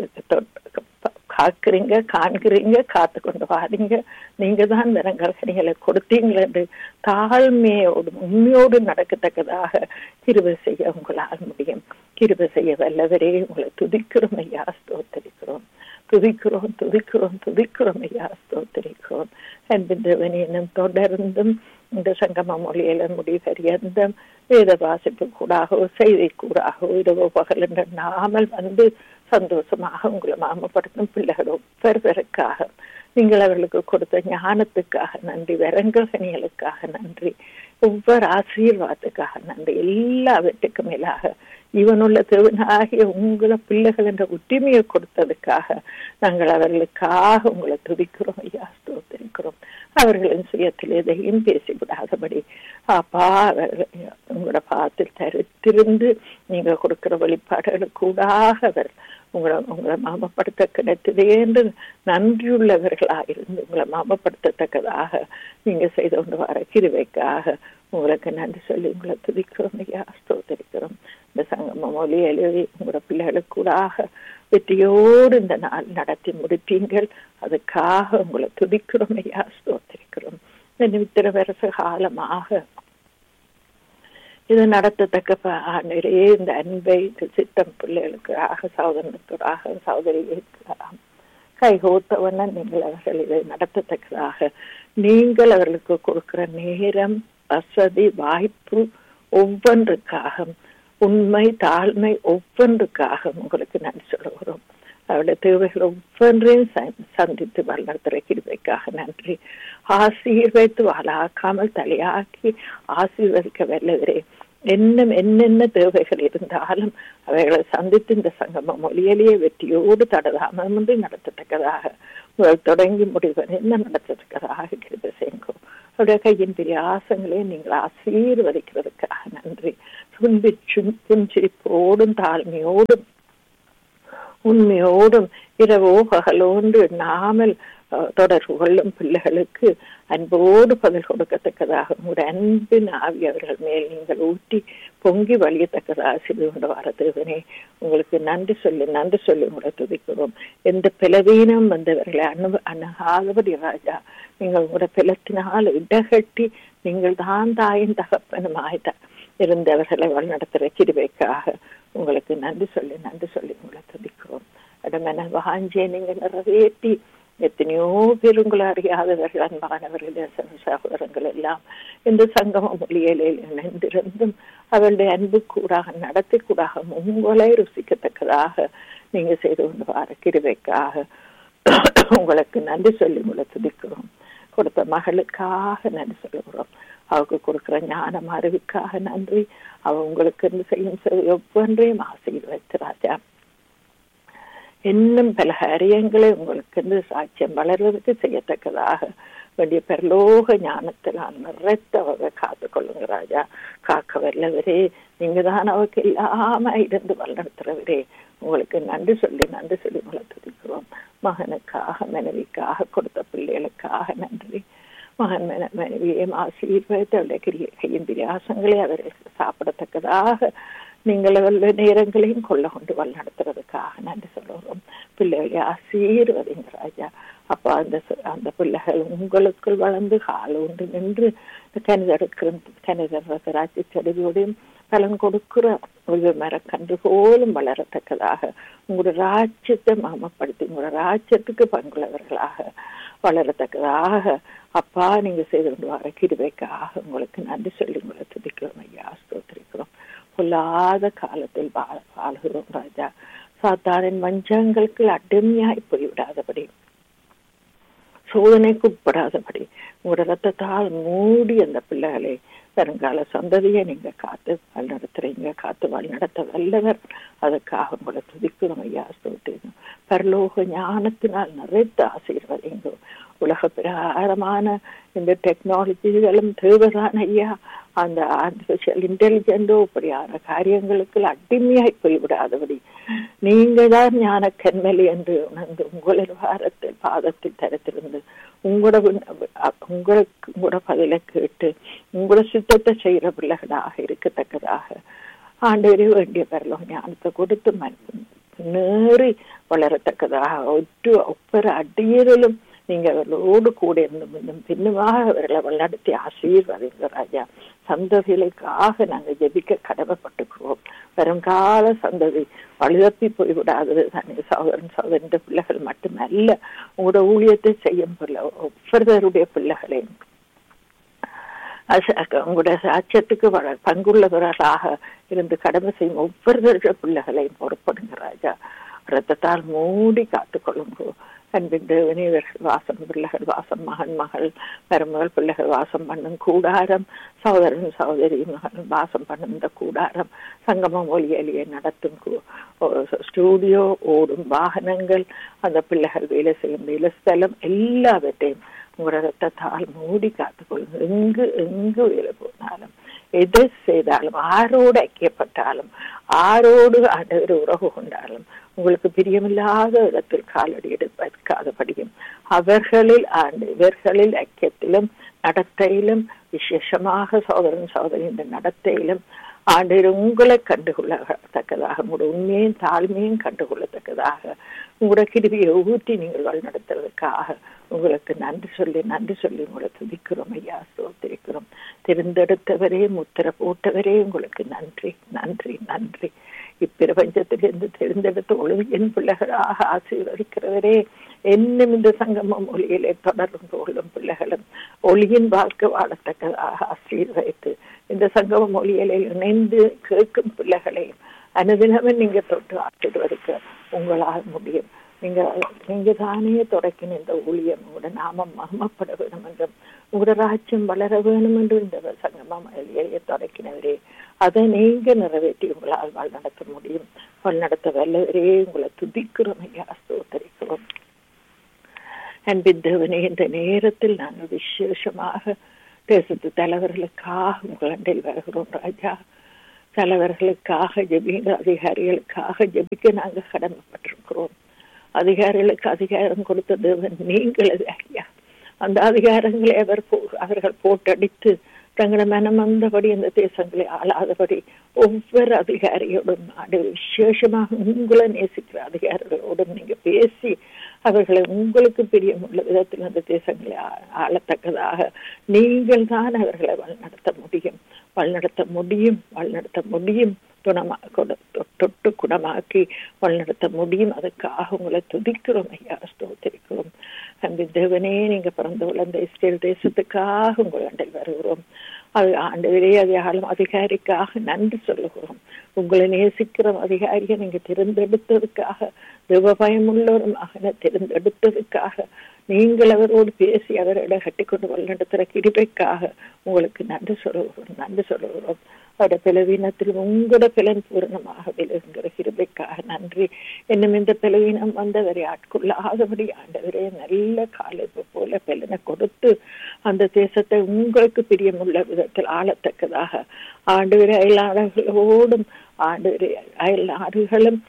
காக்குறீங்க காண்கிறீங்க காத்து கொண்டு வாரீங்க நீங்க தான் நிறங்கல்கனிகளை கொடுத்தீங்கள் என்று தாழ்மையோடு உண்மையோடு நடக்கத்தக்கதாக கிருப செய்ய உங்களால் முடியும் கிருப செய்ய வல்லவரே உங்களை துதிக்கிறோம் ஐயா ஸ்தோத்தரிக்கிறோம் துதிக்கிறோம் துதிக்கிறோம் துதிக்கிறோம் ஐயா ஸ்தோத்தரிக்கிறோம் அன்பின் தேவனே இன்னும் தொடர்ந்தும் இந்த சங்கம மொழியில முடிவறியந்தும் வேத வாசிப்பு கூடாகவோ செய்தி கூடாகவோ இரவோ பகல் என்று நாமல் வந்து சந்தோஷமாக உங்களை மாமப்படுத்தும் பிள்ளைகள் ஒவ்வொருவருக்காக நீங்கள் அவர்களுக்கு கொடுத்த ஞானத்துக்காக நன்றி வரங்கல்கனிகளுக்காக நன்றி ஒவ்வொரு ஆசீர்வாதத்துக்காக நன்றி எல்லாவற்றுக்கும் மேலாக இவனுள்ள தேவனாகிய உங்களை பிள்ளைகள் என்ற உரிமையை கொடுத்ததுக்காக நாங்கள் அவர்களுக்காக உங்களை துதிக்கிறோம் ஐயா ஸ்தோத்திரிக்கிறோம் அவர்களின் சுயத்தில் எதையும் பேசிவிடாதபடி அப்பா அவர்கள் உங்களோட பாத்தில் தரித்திருந்து நீங்க கொடுக்கிற வழிபாடுகளுக்கூடாக அவர் உங்களை உங்களை மாமப்படுத்த கிடைத்ததே என்று நன்றியுள்ளவர்களாக இருந்து உங்களை மாமப்படுத்தத்தக்கதாக நீங்க செய்து கொண்டு வர கிருவைக்காக உங்களுக்கு நன்றி சொல்லி உங்களை துதிக்கிறோம் ஐயா ஸ்தோத்தரிக்கிறோம் இந்த சங்கம மொழி எழுதி உங்களோட பிள்ளைகளுக்கூடாக வெற்றியோடு இந்த நாள் நடத்தி முடிப்பீங்கள் அதுக்காக உங்களை துதிக்கிறோம் ஐயா ஸ்தோத்தரிக்கிறோம் இந்த நிமித்திர வருஷ காலமாக இது நடத்தத்தக்க நிறைய இந்த அன்பை சித்தம் பிள்ளைகளுக்காக சகோதரனுக்காக சகோதரிகளுக்காக கைகோத்தவன நீங்கள் அவர்கள் இதை நடத்தத்தக்கதாக நீங்கள் அவர்களுக்கு கொடுக்கிற நேரம் வசதி வாய்ப்பு ஒவ்வொன்றுக்காக உண்மை தாழ்மை ஒவ்வொன்றுக்காக உங்களுக்கு நன்றி சொல்லுகிறோம் அவருடைய தேவைகள் ஒவ்வொன்றையும் சந்தித்து வளர்த்துற கிருபைக்காக நன்றி ஆசீர்வைத்து வாழாக்காமல் தலையாக்கி ஆசீர்வதிக்க வல்லவரே என்ன என்னென்ன தேவைகள் இருந்தாலும் அவைகளை சந்தித்து இந்த சங்கம மொழியிலேயே வெற்றியோடு தடதாமல் நடத்தத்தக்கதாக முதல் தொடங்கி முடிவன் என்ன நடத்திருக்கிறதாக கிருப செய்யுங்கோ அவருடைய கையின் பெரிய ஆசங்களை நீங்கள் ஆசீர்வதிக்கிறதுக்காக நன்றி துன்பிச்சும் புன்சிரிப்போடும் தாழ்மையோடும் உண்மையோடும் இரவோ பகலோன்று நாமல் அஹ், தொடர்பு கொள்ளும் பிள்ளைகளுக்கு அன்போடு பதில் கொடுக்கத்தக்கதாக உங்களுடைய அன்பின் ஆவி அவர்கள் மேல் நீங்கள் ஊட்டி பொங்கி வழியத்தக்கதாக செய்து கொண்டு வர தேவனே உங்களுக்கு நன்றி சொல்லி நன்றி சொல்லி உங்களை துதிக்கிறோம் எந்த பிளவீனம் வந்தவர்களை அணு அணுகாதபடி ராஜா நீங்கள் உங்களுடைய பிளத்தினால் இடகட்டி நீங்கள் தான் தாயின் தகப்பனுமாய்த இருந்தவர்களை வழிநடத்துகிற கிருபைக்காக உங்களுக்கு நன்றி சொல்லி நன்றி சொல்லி உங்களை துதிக்கிறோம் இடமென வாஞ்சியை நீங்க நிறைவேற்றி எத்தனையோ பேர் உங்களை அறியாதவர்கள் அன்பானவர்கள் தேச சகோதரங்கள் எல்லாம் இந்த சங்கம மொழியிலே இணைந்திருந்தும் அவருடைய அன்பு கூடாக நடத்தி கூடாக உங்களை ருசிக்கத்தக்கதாக நீங்க செய்து கொண்டு வர கிருபைக்காக உங்களுக்கு நன்றி சொல்லி உங்களை துதிக்கிறோம் கொடுத்த மகளுக்காக நன்றி சொல்லுகிறோம் அவருக்கு கொடுக்கிற ஞானம் அறிவுக்காக நன்றி அவ உங்களுக்கு இருந்து செய்யும் சேவை ஒவ்வொன்றையும் ஆசீர்வதித்து ராஜா இன்னும் பல காரியங்களை உங்களுக்கு இருந்து சாட்சியம் வளர்வதற்கு செய்யத்தக்கதாக வேண்டிய பரலோக ஞானத்தினால் நிறைத்து அவரை காத்து கொள்ளுங்க ராஜா காக்க வல்லவரே நீங்க தான் அவருக்கு இல்லாம இருந்து வளர்த்துறவரே உங்களுக்கு நன்றி சொல்லி நன்றி சொல்லி உங்களை துதிக்கிறோம் மகனுக்காக மனைவிக்காக கொடுத்த பிள்ளைகளுக்காக நன்றி மகன் மன- மனைவியையும் ஆசீர்வதித்து அவருடைய கிரிய- கையின் பிரியாசங்களை அவர்களுக்கு சாப்பிடத்தக்கதாக நீங்கள் அவருடைய நேரங்களையும் கொள்ள கொண்டு வழிநடத்துறதுக்காக நன்றி சொல்லுகிறோம் பிள்ளைகளை ஆசீர்வதிங்க ராஜா அப்போ அந்த ச- அந்த பிள்ளைகள் உங்களுக்குள் வளர்ந்து கால் உண்டு நின்று கணிதருக்கிற கணிதர் ராஜ்ய செடியோடையும் பலன் கொடுக்கிற ஒரு மரக்கன்று போலும் வளரத்தக்கதாக உங்களோட ராஜ்யத்தை மகமப்படுத்தி உங்களோட ராஜ்யத்துக்கு பங்குள்ளவர்களாக வளரத்தக்கதாக அப்பா நீங்க செய்து கொண்டு வர கிருபைக்காக உங்களுக்கு நன்றி சொல்லி உங்களை துதிக்கிறோம் ஐயா ஸ்தோத்திரிக்கிறோம் பொல்லாத காலத்தில் வாழ வாழ்கிறோம் ராஜா சாத்தானின் வஞ்சங்களுக்கு அடிமையாய் போய்விடாதபடி சோதனைக்கு உட்படாதபடி உங்களோட ரத்தத்தால் மூடி அந்த பிள்ளைகளை வருங்கால சந்ததியை நீங்க காத்து வழிநடத்துறீங்க காத்து வழிநடத்த வல்லவர் அதுக்காக உங்களை துதிக்கிறோம் ஐயா ஸ்தோத்திரம் பரலோக ஞானத்தினால் நிறைத்து ஆசீர்வதிங்க உலக பிரகாரமான இந்த டெக்னாலஜிகளும் தேவைதான் ஐயா அந்த ஆர்டிபிஷியல் இன்டெலிஜென்டோ இப்படியான காரியங்களுக்கு அடிமையாய் போய்விடாதபடி நீங்க தான் ஞான கண்மலி என்று உணர்ந்து உங்களது வாரத்தில் பாதத்தில் தரத்திருந்து உங்களோட விண்ண- உங்களுக்கு உங்களோட பதிலை கேட்டு உங்களோட சித்தத்தை செய்கிற பிள்ளைகளாக இருக்கத்தக்கதாக ஆண்டவரே வேண்டிய பரலோக ஞானத்தை கொடுத்து மன- நேறி வளரத்தக்கதாக ஒற்று ஒப்பர அடியரிலும் நீங்க அவர்களோடு கூட இருந்து முன்னும் பின்னுமாக அவர்களை வழிநடத்தி ஆசீர்வதிங்க ராஜா சந்ததிகளுக்காக நாங்கள் ஜெபிக்க கடமைப்பட்டுக்கிறோம் வருங்கால சந்ததி வலுதப்பி போய்விடாதது தானே சகோதரன் சகோதரன் பிள்ளைகள் மட்டுமல்ல உங்களோட ஊழியத்தை செய்யும் பிள்ளை ஒவ்வொருவருடைய பிள்ளைகளையும் அச- உங்களுடைய சாட்சியத்துக்கு வள பங்குள்ளவர்களாக இருந்து கடமை செய்யும் ஒவ்வொருவருடைய பிள்ளைகளையும் பொறுப்படுங்க ராஜா ரத்தத்தால் மூடி காத்துக்கொள்ளுங்க அன்பின் தேவனே இவர்கள் வாசம் பிள்ளைகள் வாசம் மகன் மகள் மருமகள் பிள்ளைகள் வாசம் பண்ணும் கூடாரம் சகோதரன் சகோதரி மகன் வாசம் பண்ணும் இந்த கூடாரம் சங்கமம் ஒலியலியை நடத்தும் கூ- ஓ- ஸ்டூடியோ ஓடும் வாகனங்கள் அந்த பிள்ளைகள் வேலை செய்யும் வேலை ஸ்தலம் எல்லாவற்றையும் உங்களோட ரத்தத்தால் மூடி காத்துக்கொள்ளுங்க எங்கு எங்கு வேலை போனாலும் எதை செய்தாலும் ஆரோடு ஐக்கியப்பட்டாலும் ஆரோடு ஆண்டவர் உறவு கொண்டாலும் உங்களுக்கு பிரியமில்லாத இடத்தில் காலடி எடுப்பதற்காதபடியும் அவர்களில் ஆண்டு இவர்களில் ஐக்கியத்திலும் நடத்தையிலும் விசேஷமாக சோதரன் சோதரின் நடத்தையிலும் ஆண்டவர் உங்களை கண்டுகொள்ளத்தக்கதாக உங்களோட உண்மையும் தாழ்மையும் கண்டுகொள்ளத்தக்கதாக உங்களோட கிருபியை ஊற்றி நீங்கள் வழிநடத்துறதுக்காக உங்களுக்கு நன்றி சொல்லி நன்றி சொல்லி உங்களை துதிக்கிறோம் ஐயா ஸ்தோத்திரிக்கிறோம் தெரிந்தெடுத்தவரே முத்திர போட்டவரே உங்களுக்கு நன்றி நன்றி நன்றி இப்பிரபஞ்சத்திலிருந்து தெரிந்தெடுத்த ஒளியின் பிள்ளைகளாக ஆசீர்வதிக்கிறவரே என்னும் இந்த சங்கமம் ஒளியிலே தொடர்ந்து கொள்ளும் பிள்ளைகளும் ஒளியின் வாழ்க்கை வாழத்தக்கதாக ஆசீர்வதித்து இந்த சங்கமம் ஒளியிலே இணைந்து கேட்கும் பிள்ளைகளையும் அனுதினமும் நீங்க தொட்டு ஆசீர்வதிக்க உங்களால் முடியும் நீங்க நீங்க தானே தொடக்கின இந்த ஊழியம் உங்களோட நாமம் மகமப்பட வேணும் என்றும் உங்களோட ராஜ்யம் வளர வேணும் என்றும் இந்த சங்கமம் எளிய தொடக்கினவரே அதை நீங்க நிறைவேற்றி உங்களால் வாழ் நடத்த முடியும் வாழ் நடத்த வல்லவரே உங்களை துதிக்கிறோம் ஐயா ஸ்தோத்தரிக்கிறோம் அன்பின் தேவனே இந்த நேரத்தில் நாங்கள் விசேஷமாக தேசத்து தலைவர்களுக்காக உங்கள் அண்டையில் வருகிறோம் ராஜா தலைவர்களுக்காக ஜெபிங்க அதிகாரிகளுக்காக ஜெபிக்க நாங்கள் கடமைப்பட்டிருக்கிறோம் அதிகாரிகளுக்கு அதிகாரம் கொடுத்த தேவன் நீங்களது ஐயா அந்த அதிகாரங்களை அவர் அவர்கள் போட்டடித்து தங்களை மனம் வந்தபடி அந்த தேசங்களை ஆளாதபடி ஒவ்வொரு அதிகாரியோடும் அது விசேஷமாக உங்களை நேசிக்கிற அதிகாரிகளோடும் நீங்க பேசி அவர்களை உங்களுக்கு பிரியமுள்ள விதத்தில் அந்த தேசங்களை ஆளத்தக்கதாக நீங்கள் தான் அவர்களை வழிநடத்த முடியும் வழிநடத்த முடியும் வழிநடத்த முடியும் குணமா தொட்டு குணமாக்கி வழிநடத்த முடியும் அதுக்காக உங்களை துதிக்கிறோம் ஐயா ஸ்தோத்திரிக்கிறோம் அன்பின் தேவனே நீங்க பிறந்து வளர்ந்த இஸ்ரேல் தேசத்துக்காக உங்கள் அண்டில் வருகிறோம் அது ஆண்டவரே அதிகாலம் அதிகாரிக்காக நன்றி சொல்லுகிறோம் உங்களை நேசிக்கிற அதிகாரியை நீங்க தேர்ந்தெடுத்ததுக்காக தேவ பயமுள்ள ஒரு மகனை தேர்ந்தெடுத்ததுக்காக நீங்கள் அவரோடு பேசி அவரிடம் கட்டிக்கொண்டு வழிநடத்துகிற கிருபைக்காக உங்களுக்கு நன்றி சொல்லுகிறோம் நன்றி சொல்லுகிறோம் அவருடைய பலவீனத்தில் உங்களோட பலன் பூரணமாக விழுகிற கிருபைக்காக நன்றி இன்னும் இந்த பலவீனம் வந்தவரை ஆட்கொள்ளாதபடி ஆண்டவரே நல்ல காலப்பு போல பலனை கொடுத்து அந்த தேசத்தை உங்களுக்கு பிரியமுள்ள விதத்தில் ஆளத்தக்கதாக ஆண்டவரை அயல்நாடுகளோடும் ஆண்டவரை அயல் நாடுகளும்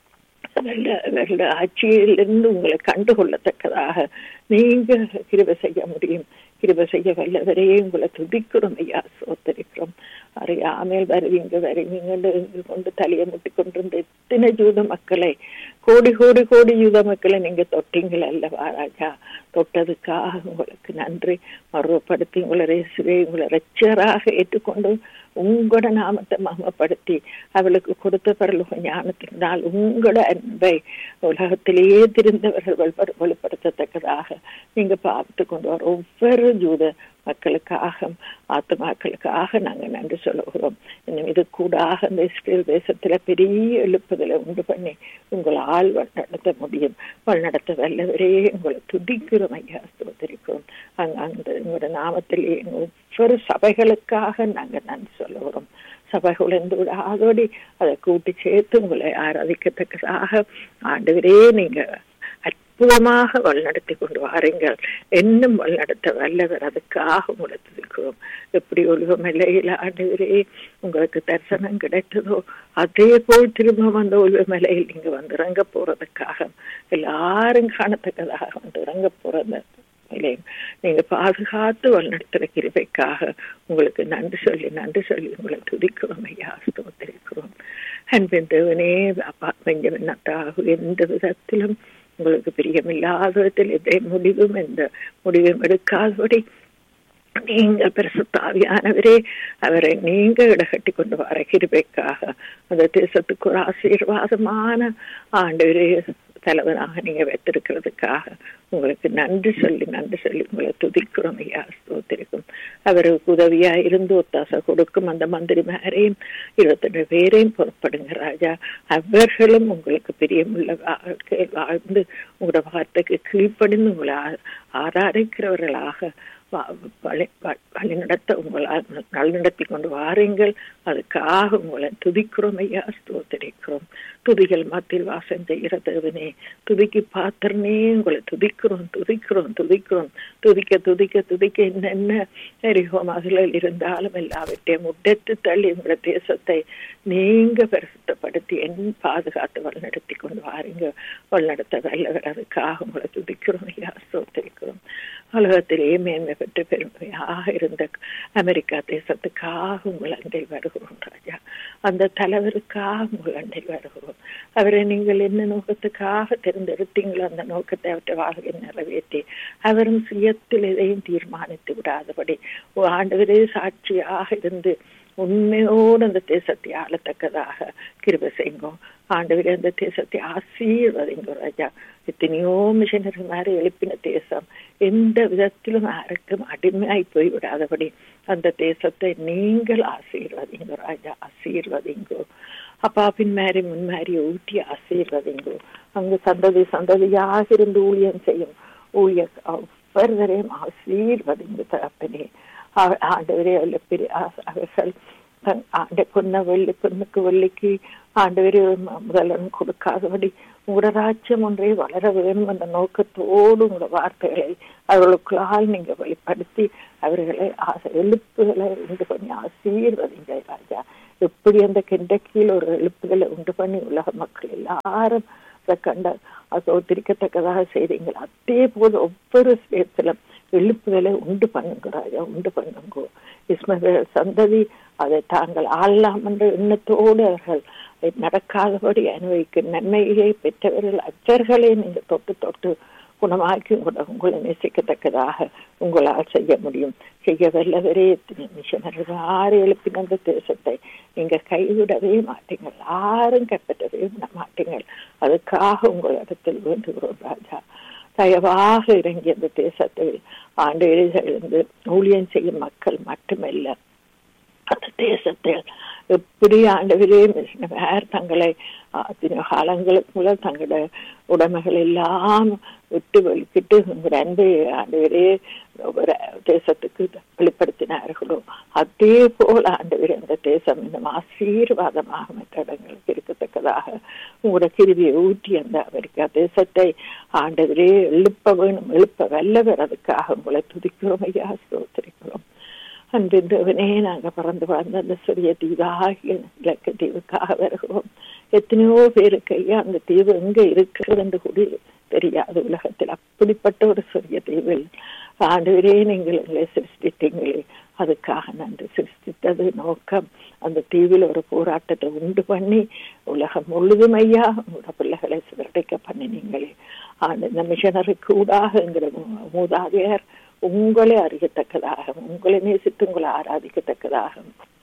அவர்களுடைய ஆட்சியிலிருந்து உங்களை கண்டுகொள்ளத்தக்கதாக நீங்க கிருப செய்ய முடியும் கிருப செய்ய வல்லவரையே உங்களை துதிக்கிறோம் ஐயா சோத்தரிக்கிறோம் அறியாமல் வருவீங்க வருவீங்க கொண்டு தலையை முட்டி கொண்டிருந்த எத்தனை ஜூத மக்களை கோடி கோடி கோடி யூத மக்களை நீங்க தொட்டீங்கள் அல்லவா ராஜா தொட்டதுக்காக உங்களுக்கு நன்றி மறுவப்படுத்தி உங்களை ரேசுவே உங்களை ரச்சராக ஏற்றுக்கொண்டு உங்களோட நாமத்தை மகமப்படுத்தி அவளுக்கு கொடுத்த பரலுக ஞானத்தினால் உங்களோட அன்பை உலகத்திலேயே திருந்தவர்கள் வெளிப்படுத்தத்தக்கதாக நீங்க பார்த்து கொண்டு வர ஒவ்வொரு ஜூத மக்களுக்காக ஆத்மாக்களுக்காக நாங்க நன்றி சொல்லுகிறோம் இன்னும் இது கூடாக இந்த இஸ்ரேல் தேசத்துல பெரிய எழுப்புதலை உண்டு பண்ணி உங்களால் நடத்த முடியும் வழிநடத்த வல்லவரே உங்களை துதிக்கிறோம் ஐயா சோதரிக்கிறோம் அங்க அந்த உங்களோட நாமத்திலே ஒவ்வொரு சபைகளுக்காக நாங்க நன்றி சொல்லுகிறோம் சபைகளிருந்து விடாதோடி அதை கூட்டி சேர்த்து உங்களை ஆராதிக்கத்தக்கதாக ஆண்டவரே நீங்க அற்புதமாக வழிநடத்தி கொண்டு வாருங்கள் இன்னும் வழிநடத்த வல்லவர் அதுக்காக உங்களை துதிக்கிறோம் எப்படி ஒழுக மலையில் ஆண்டவரே உங்களுக்கு தரிசனம் கிடைத்ததோ அதே போல் திரும்ப வந்த ஒழுக மலையில் நீங்க வந்து இறங்க போறதுக்காக எல்லாரும் காணத்தக்கதாக வந்து இறங்க போறது நிலையம் நீங்க பாதுகாத்து வழிநடத்துற கிருபைக்காக உங்களுக்கு நன்றி சொல்லி நன்றி சொல்லி உங்களை துதிக்கிறோம் ஐயா ஸ்தோத்திரிக்கிறோம் அன்பின் தேவனே அப்பா பெஞ்சமின்னத்தாக எந்த விதத்திலும் உங்களுக்கு பிரியமில்லாத விதத்தில் எதை முடிவும் எந்த முடிவும் எடுக்காதபடி நீங்கள் பிரசுத்தாவியானவரே அவரை நீங்க இடகட்டி கொண்டு வர கிருபைக்காக அந்த தேசத்துக்கு ஒரு ஆசீர்வாதமான ஆண்டவரே தலைவனாக நீங்க வைத்திருக்கிறதுக்காக உங்களுக்கு நன்றி சொல்லி நன்றி சொல்லி உங்களை துதிக்கிறோம் ஐயா ஸ்தோத்திரிக்கும் அவருக்கு உதவியா இருந்து ஒத்தாசை கொடுக்கும் அந்த மந்திரிமாரையும் இருபத்தெண்டு பேரையும் புறப்படுங்க ராஜா அவர்களும் உங்களுக்கு பிரியமுள்ள வாழ்க்கை வாழ்ந்து உங்களோட வார்த்தைக்கு கீழ்ப்படிந்து உங்களை ஆராதிக்கிறவர்களாக வழி நடத்த உங்களால் நல்நடத்தி கொண்டு வாருங்கள் அதுக்காக உங்களை துதிக்கிறோம் ஐயா ஸ்தோத்தரிக்கிறோம் துதிகள் மத்தியில் வாசம் செய்கிற தேவனே துதிக்கு பாத்திரனே உங்களை துதிக்கிறோம் துதிக்கிறோம் துதிக்கிறோம் துதிக்க துதிக்க துதிக்க என்னென்ன எரிகோம் அதில் இருந்தாலும் எல்லாவற்றையும் முட்டெத்து தள்ளி உங்களை தேசத்தை நீங்க பரிசுத்தப்படுத்தி என் பாதுகாத்து வழிநடத்தி கொண்டு வாருங்க வழிநடத்த வல்லவர் அதுக்காக உங்களை துதிக்கிறோம் ஐயா ஸ்தோத்தரிக்கிறோம் உலகத்திலேயே மேன்மை பெற்று பெருமையாக இருந்த அமெரிக்கா தேசத்துக்காக உங்கள் அண்டை வருகிறோம் ராஜா அந்த தலைவருக்காக உங்கள் அண்டை வருகிறோம் அவரை நீங்கள் என்ன நோக்கத்துக்காக தேர்ந்தெடுத்தீங்களோ அந்த நோக்கத்தை அவற்றை வாழ்க்கை நிறைவேற்றி அவரும் சுயத்தில் எதையும் தீர்மானித்து விடாதபடி ஆண்டவரே சாட்சியாக இருந்து உண்மையோடு அந்த தேசத்தை ஆளத்தக்கதாக கிருப செய்யும் ஆண்டவரே அந்த தேசத்தை ஆசீர்வதிங்க ராஜா எத்தனையோ மிஷனரி மாதிரி எழுப்பின தேசம் எந்த விதத்திலும் யாருக்கும் அடிமையாய் போய்விடாதபடி அந்த தேசத்தை நீங்கள் ஆசீர்வதிங்க ராஜா ஆசீர்வதிங்கோ அப்பா பின்மாரி முன்மாரி ஊட்டி ஆசீர்வதிங்கோ அங்கு சந்ததி சந்ததியாக இருந்து ஊழியம் செய்யும் ஊழிய ஒவ்வொருவரையும் ஆசீர்வதிங்க தகப்பனே ஆண்டவரே பெரிய அவர்கள் தன் ஆண்டை பொண்ண வெள்ளி பொண்ணுக்கு வெள்ளிக்கு ஆண்டவர் முதலன் கொடுக்காதபடி உங்களோட ராஜ்யம் ஒன்றே வளர வேண்டும் என்ற நோக்கத்தோடு உங்களோட வார்த்தைகளை அவர்களுக்குள்ளால் நீங்க வெளிப்படுத்தி அவர்களை ஆசை எழுப்புகளை உண்டு பண்ணி ஆசீர்வதிங்க ராஜா எப்படி அந்த கெண்டக்கியில் ஒரு எழுப்புகளை உண்டு பண்ணி உலக மக்கள் எல்லாரும் அதை கண்ட சோத்திரிக்கத்தக்கதாக செய்தீங்கள் அதே போல ஒவ்வொரு ஸ்டேட்ஸிலும் எழுப்புதலை உண்டு பண்ணுங்க ராஜா உண்டு பண்ணுங்க இஸ்மவேல் சந்ததி அதை தாங்கள் ஆளலாம் என்ற எண்ணத்தோடு அவர்கள் நடக்காதபடி அனுபவிக்கும் நன்மையை பெற்றவர்கள் அச்சர்களே நீங்க தொட்டு தொட்டு குணமாக்கி உங்களை உங்களை நேசிக்கத்தக்கதாக உங்களால் செய்ய முடியும் செய்ய வல்லவரே மிஷனர்கள் ஆறு எழுப்பின அந்த தேசத்தை நீங்க கைவிடவே மாட்டீங்கள் யாரும் கைப்பற்றவே விட மாட்டீங்கள் அதுக்காக உங்களிடத்தில் வேண்டுகிறோம் ராஜா தயவாக இறங்கி அந்த தேசத்தில் ஆண்டு எழுந்து ஊழியம் செய்யும் மக்கள் மட்டுமல்ல அந்த தேசத்தில் எப்படி ஆண்டவரே வேறு தங்களை காலங்களுக்கு முதல் தங்களோட உடைமைகள் எல்லாம் விட்டு வெளிக்கிட்டு உங்களோட அன்பை ஆண்டவரே ஒரு தேசத்துக்கு வெளிப்படுத்தினார்களோ அதே போல ஆண்டவரே அந்த தேசம் இன்னும் ஆசீர்வாதமாக மற்ற இடங்களுக்கு இருக்கத்தக்கதாக உங்களோட கிருவியை ஊற்றி அந்த அமெரிக்கா தேசத்தை ஆண்டவரே எழுப்ப வேணும் எழுப்ப வல்லவர் அதுக்காக உங்களை துதிக்கிறோம் ஐயா ஸ்தோத்திரிக்கிறோம் அன்பின்றவனே நாங்க பறந்து வாழ்ந்த அந்த சிறிய தீவாகிய இலக்க தீவுக்காக வருகிறோம் எத்தனையோ பேருக்கு ஐயா அந்த தீவு எங்க இருக்கிறது என்று கூட தெரியாது உலகத்தில் அப்படிப்பட்ட ஒரு சிறிய தீவில் ஆண்டவரே நீங்கள் எங்களை சிருஷ்டித்தீங்களே அதுக்காக நன்றி சிருஷ்டித்தது நோக்கம் அந்த தீவில் ஒரு போராட்டத்தை உண்டு பண்ணி உலகம் முழுதும் ஐயா உங்களோட பிள்ளைகளை சிதறடைக்க பண்ணினீங்களே ஆண்டு இந்த மிஷனரி கூடாகங்கிற மூதாதையர் உங்களை அறியத்தக்கதாக உங்களை நேசித்து உங்களை ஆராதிக்கத்தக்கதாக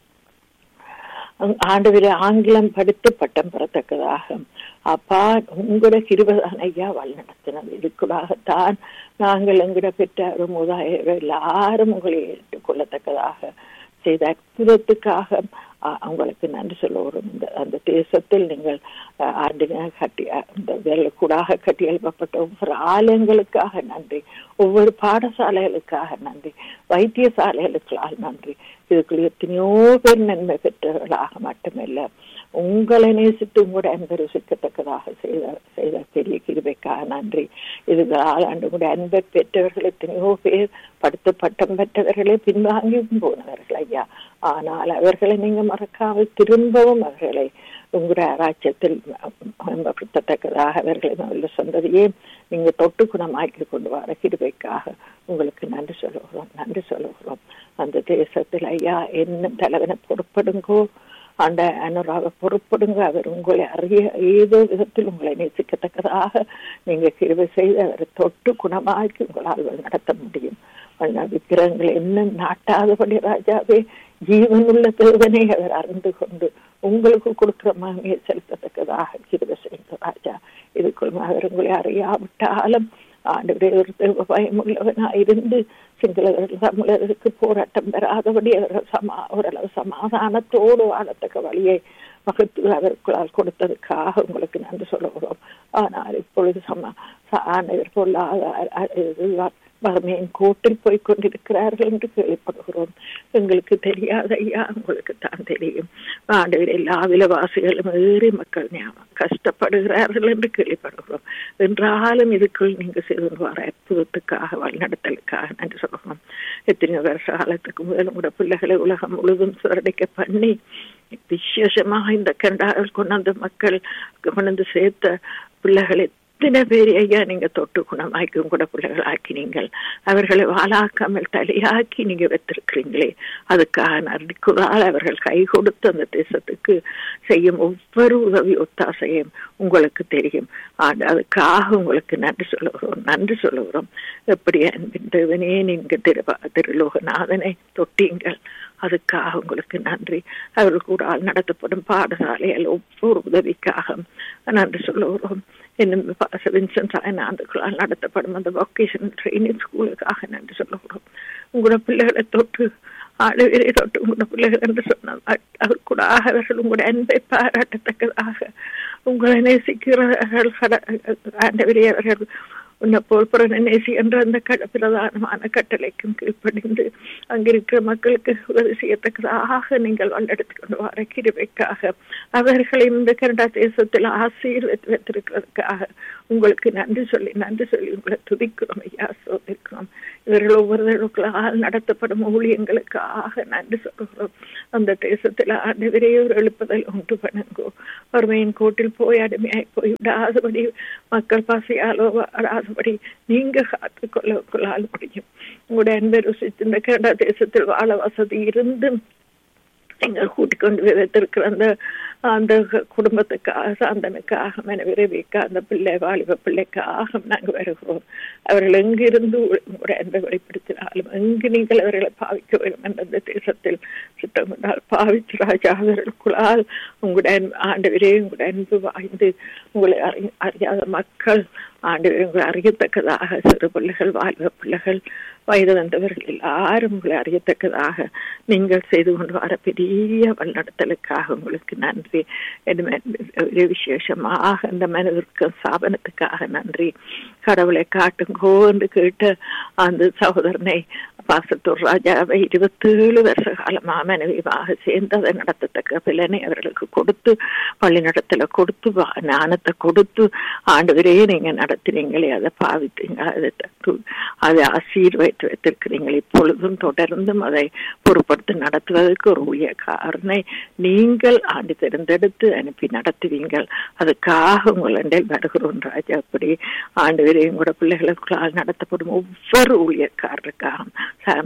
ஆண்டவரை ஆங்கிலம் படித்து பட்டம் பெறத்தக்கதாக அப்பா உங்களோட கிருபதான் ஐயா வழிநடத்தினது இதுக்குள்ளாகத்தான் நாங்கள் எங்கிட பெற்ற முதாயர் எல்லாரும் உங்களை ஏற்றுக்கொள்ளத்தக்கதாக செய்த அற்புதத்துக்காக அவங்களுக்கு நன்றி சொல்ல வரும் இந்த அந்த தேசத்தில் நீங்கள் ஆண்டின கட்டி இந்த வேலைக்கூடாக கட்டி எழுப்பப்பட்ட ஒவ்வொரு ஆலயங்களுக்காக நன்றி ஒவ்வொரு பாடசாலைகளுக்காக நன்றி வைத்தியசாலைகளுக்காக நன்றி இதுக்குள்ள எத்தனையோ பேர் நன்மை பெற்றவர்களாக மட்டுமல்ல உங்களை நேசித்து உங்களோட அன்பை ருசிக்கத்தக்கதாக செய்த செய்த பெரிய கிருபைக்காக நன்றி இதுகளால் உங்களுடைய அன்பை பெற்றவர்கள் எத்தனையோ பேர் படுத்த பட்டம் பெற்றவர்களே பின்வாங்கியும் போனவர்கள் ஐயா ஆனால் அவர்களை நீங்க மறக்காமல் திரும்பவும் அவர்களை உங்களுடைய ராஜ்யத்தில் மேம்படுத்தத்தக்கதாக அவர்களை நல்ல சொந்ததையே நீங்க தொட்டு குணமாக்கி கொண்டு வர கிருபைக்காக உங்களுக்கு நன்றி சொல்லுகிறோம் நன்றி சொல்லுகிறோம் அந்த தேசத்தில் ஐயா என்ன தலைவனை பொறுப்படுங்கோ அந்த அனுராக பொறுப்படுங்க அவர் உங்களை அறிய ஏதோ விதத்தில் உங்களை நேசிக்கத்தக்கதாக நீங்க கிருவை செய்து அவரை தொட்டு குணமாக்கி உங்களால் நடத்த முடியும் விக்கிரகங்கள் என்ன நாட்டாதபடி ராஜாவே ஜீவனுள்ள தேவனை அவர் அறிந்து கொண்டு உங்களுக்கு கொடுக்கிற மகிமையை செலுத்தத்தக்கதாக கிருவை செய்த ராஜா இதுக்குள் அவர் உங்களை அறியாவிட்டாலும் ஆண்டு ஒரு தேவ பயமுள்ளவனா இருந்து சிங்களவர்கள் தமிழருக்கு போராட்டம் பெறாதபடி அவர்கள் சமா ஓரளவு சமாதானத்தோடு வாழத்தக்க வழியை வகுத்து அவருக்குள்ளால் கொடுத்ததுக்காக உங்களுக்கு நன்றி சொல்லுகிறோம் ஆனால் இப்பொழுது சமா ஆண்டவர் பொருளாதார வறுமையின் கோட்டில் போய் கொண்டிருக்கிறார்கள் என்று கேள்விப்படுகிறோம் எங்களுக்கு தெரியாத ஐயா உங்களுக்கு தான் தெரியும் ஆண்டவர் எல்லா விலைவாசிகளும் ஏறி மக்கள் ஞாபகம் கஷ்டப்படுகிறார்கள் என்று கேள்விப்படுகிறோம் என்றாலும் இதுக்குள் நீங்க செய்து வர அற்புதத்துக்காக வழிநடத்தலுக்காக நன்றி சொல்கிறோம் எத்தனையோ வருஷ காலத்துக்கு முதல் உங்களோட பிள்ளைகளை உலகம் முழுதும் சுரடிக்க பண்ணி விசேஷமாக இந்த கண்டாவில் கொண்டாந்து மக்கள் கொண்டாந்து சேர்த்த பிள்ளைகளை எத்தனை பேர் ஐயா நீங்க தொட்டு குணமாக்கி கூட பிள்ளைகள் ஆக்கினீங்கள் அவர்களை வாழாக்காமல் தலையாக்கி நீங்க வைத்திருக்கிறீங்களே அதுக்காக நன்றிக்குறால் அவர்கள் கை கொடுத்து அந்த தேசத்துக்கு செய்யும் ஒவ்வொரு உதவி ஒத்தாசையும் உங்களுக்கு தெரியும் அதுக்காக உங்களுக்கு நன்றி சொல்லுகிறோம் நன்றி சொல்லுகிறோம் எப்படி அன்பின் தேவனே நீங்க திரு திருலோகநாதனை தொட்டீங்கள் அதுக்காக உங்களுக்கு நன்றி அவர்கள் கூட நடத்தப்படும் பாடசாலைகள் ஒவ்வொரு உதவிக்காக நன்றி சொல்லுகிறோம் இன்னும் வின்சென்ட் ஆண்டுகளால் நடத்தப்படும் அந்த வொக்கேஷனல் ட்ரைனிங் ஸ்கூலுக்காக நன்றி சொல்லுகிறோம் உங்களோட பிள்ளைகளை தொட்டு ஆளுவரை தொட்டு உங்களோட பிள்ளைகள் என்று சொன்னால் அவர் கூட அவர்கள் உங்களோட அன்பை பாராட்டத்தக்கதாக உங்களை நேசிக்கிறவர்கள் ஆண்டவரே அவர்கள் உன்னை போல் புறநேசி என்ற அந்த க பிரதானமான கட்டளைக்கும் கீழ்ப்படிந்து அங்கிருக்கிற மக்களுக்கு உதவி செய்யத்தக்கதாக நீங்கள் வல்லெடுத்து கொண்டு வர கிருபைக்காக அவர்களை இந்த கனடா தேசத்தில் ஆசீர்வதித்து வைத்திருக்கிறதுக்காக உங்களுக்கு நன்றி சொல்லி நன்றி சொல்லி உங்களை துதிக்கிறோம் ஐயா சோதிக்கிறோம் இவர்கள் ஒவ்வொருவர்களுக்களால் நடத்தப்படும் ஊழியங்களுக்காக நன்றி சொல்கிறோம் அந்த தேசத்தில் ஆண்டவரே ஒரு எழுப்புதல் உண்டு பண்ணுங்கோ வறுமையின் கோட்டில் போய் அடிமையாய் போய் விடாதபடி மக்கள் பசியாலோ வராதபடி நீங்க காத்து கொள்ள கொள்ளால் முடியும் உங்களுடைய அன்பை ருசித்து இந்த கனடா தேசத்தில் வாழ வசதி இருந்தும் நீங்கள் கூட்டிக் கொண்டு வைத்திருக்கிற அந்த அந்த குடும்பத்துக்காக சாந்தனுக்காக மனவிரவிக்க அந்த பிள்ளை வாலிப பிள்ளைக்காக நாங்கள் வருகிறோம் அவர்கள் எங்கிருந்து உங்களுடைய அன்பை வெளிப்படுத்தினாலும் எங்கு நீங்கள் அவர்களை பாவிக்க வேண்டும் என்ற அந்த தேசத்தில் சித்தமிட்டால் பாவித்து ராஜா அவர்களுக்குள்ளால் உங்களுடைய ஆண்டவரே உங்களுடைய அன்பு வாய்ந்து உங்களை அறி அறியாத மக்கள் ஆண்டவரே உங்களை அறியத்தக்கதாக சிறு பிள்ளைகள் வாலிப பிள்ளைகள் வயது வந்தவர்கள் எல்லாரும் உங்களை அறியத்தக்கதாக நீங்கள் செய்து கொண்டு வர பெரிய வழிநடத்தலுக்காக உங்களுக்கு நன்றி விசேஷமாக அந்த மனதிற்கு சாபனத்துக்காக நன்றி கடவுளை காட்டுங்கோ என்று கேட்ட அந்த சகோதரனை பாசத்தூர் ராஜாவை இருபத்தேழு வருஷ காலமா மனைவியாக சேர்ந்து அதை நடத்தத்தக்க பிள்ளனை அவர்களுக்கு கொடுத்து பள்ளி நடத்தல கொடுத்து ஞானத்தை கொடுத்து ஆண்டு வரையே நீங்க நடத்தினீங்களே அதை பாவித்தீங்க அதை அதை ஆசீர்வதித்து வைத்திருக்கிறீங்கள் இப்பொழுதும் தொடர்ந்தும் அதை பொறுப்படுத்தி நடத்துவதற்கு ஒரு ஊழியக்காரனை நீங்கள் ஆண்டு தேர்ந்தெடுத்து அனுப்பி நடத்துவீங்கள் அதுக்காக உங்களிடம் வருகிறோம் ராஜா அப்படி ஆண்டு வரையும் கூட பிள்ளைகளுக்குள்ளால் நடத்தப்படும் ஒவ்வொரு ஊழியக்காரருக்காக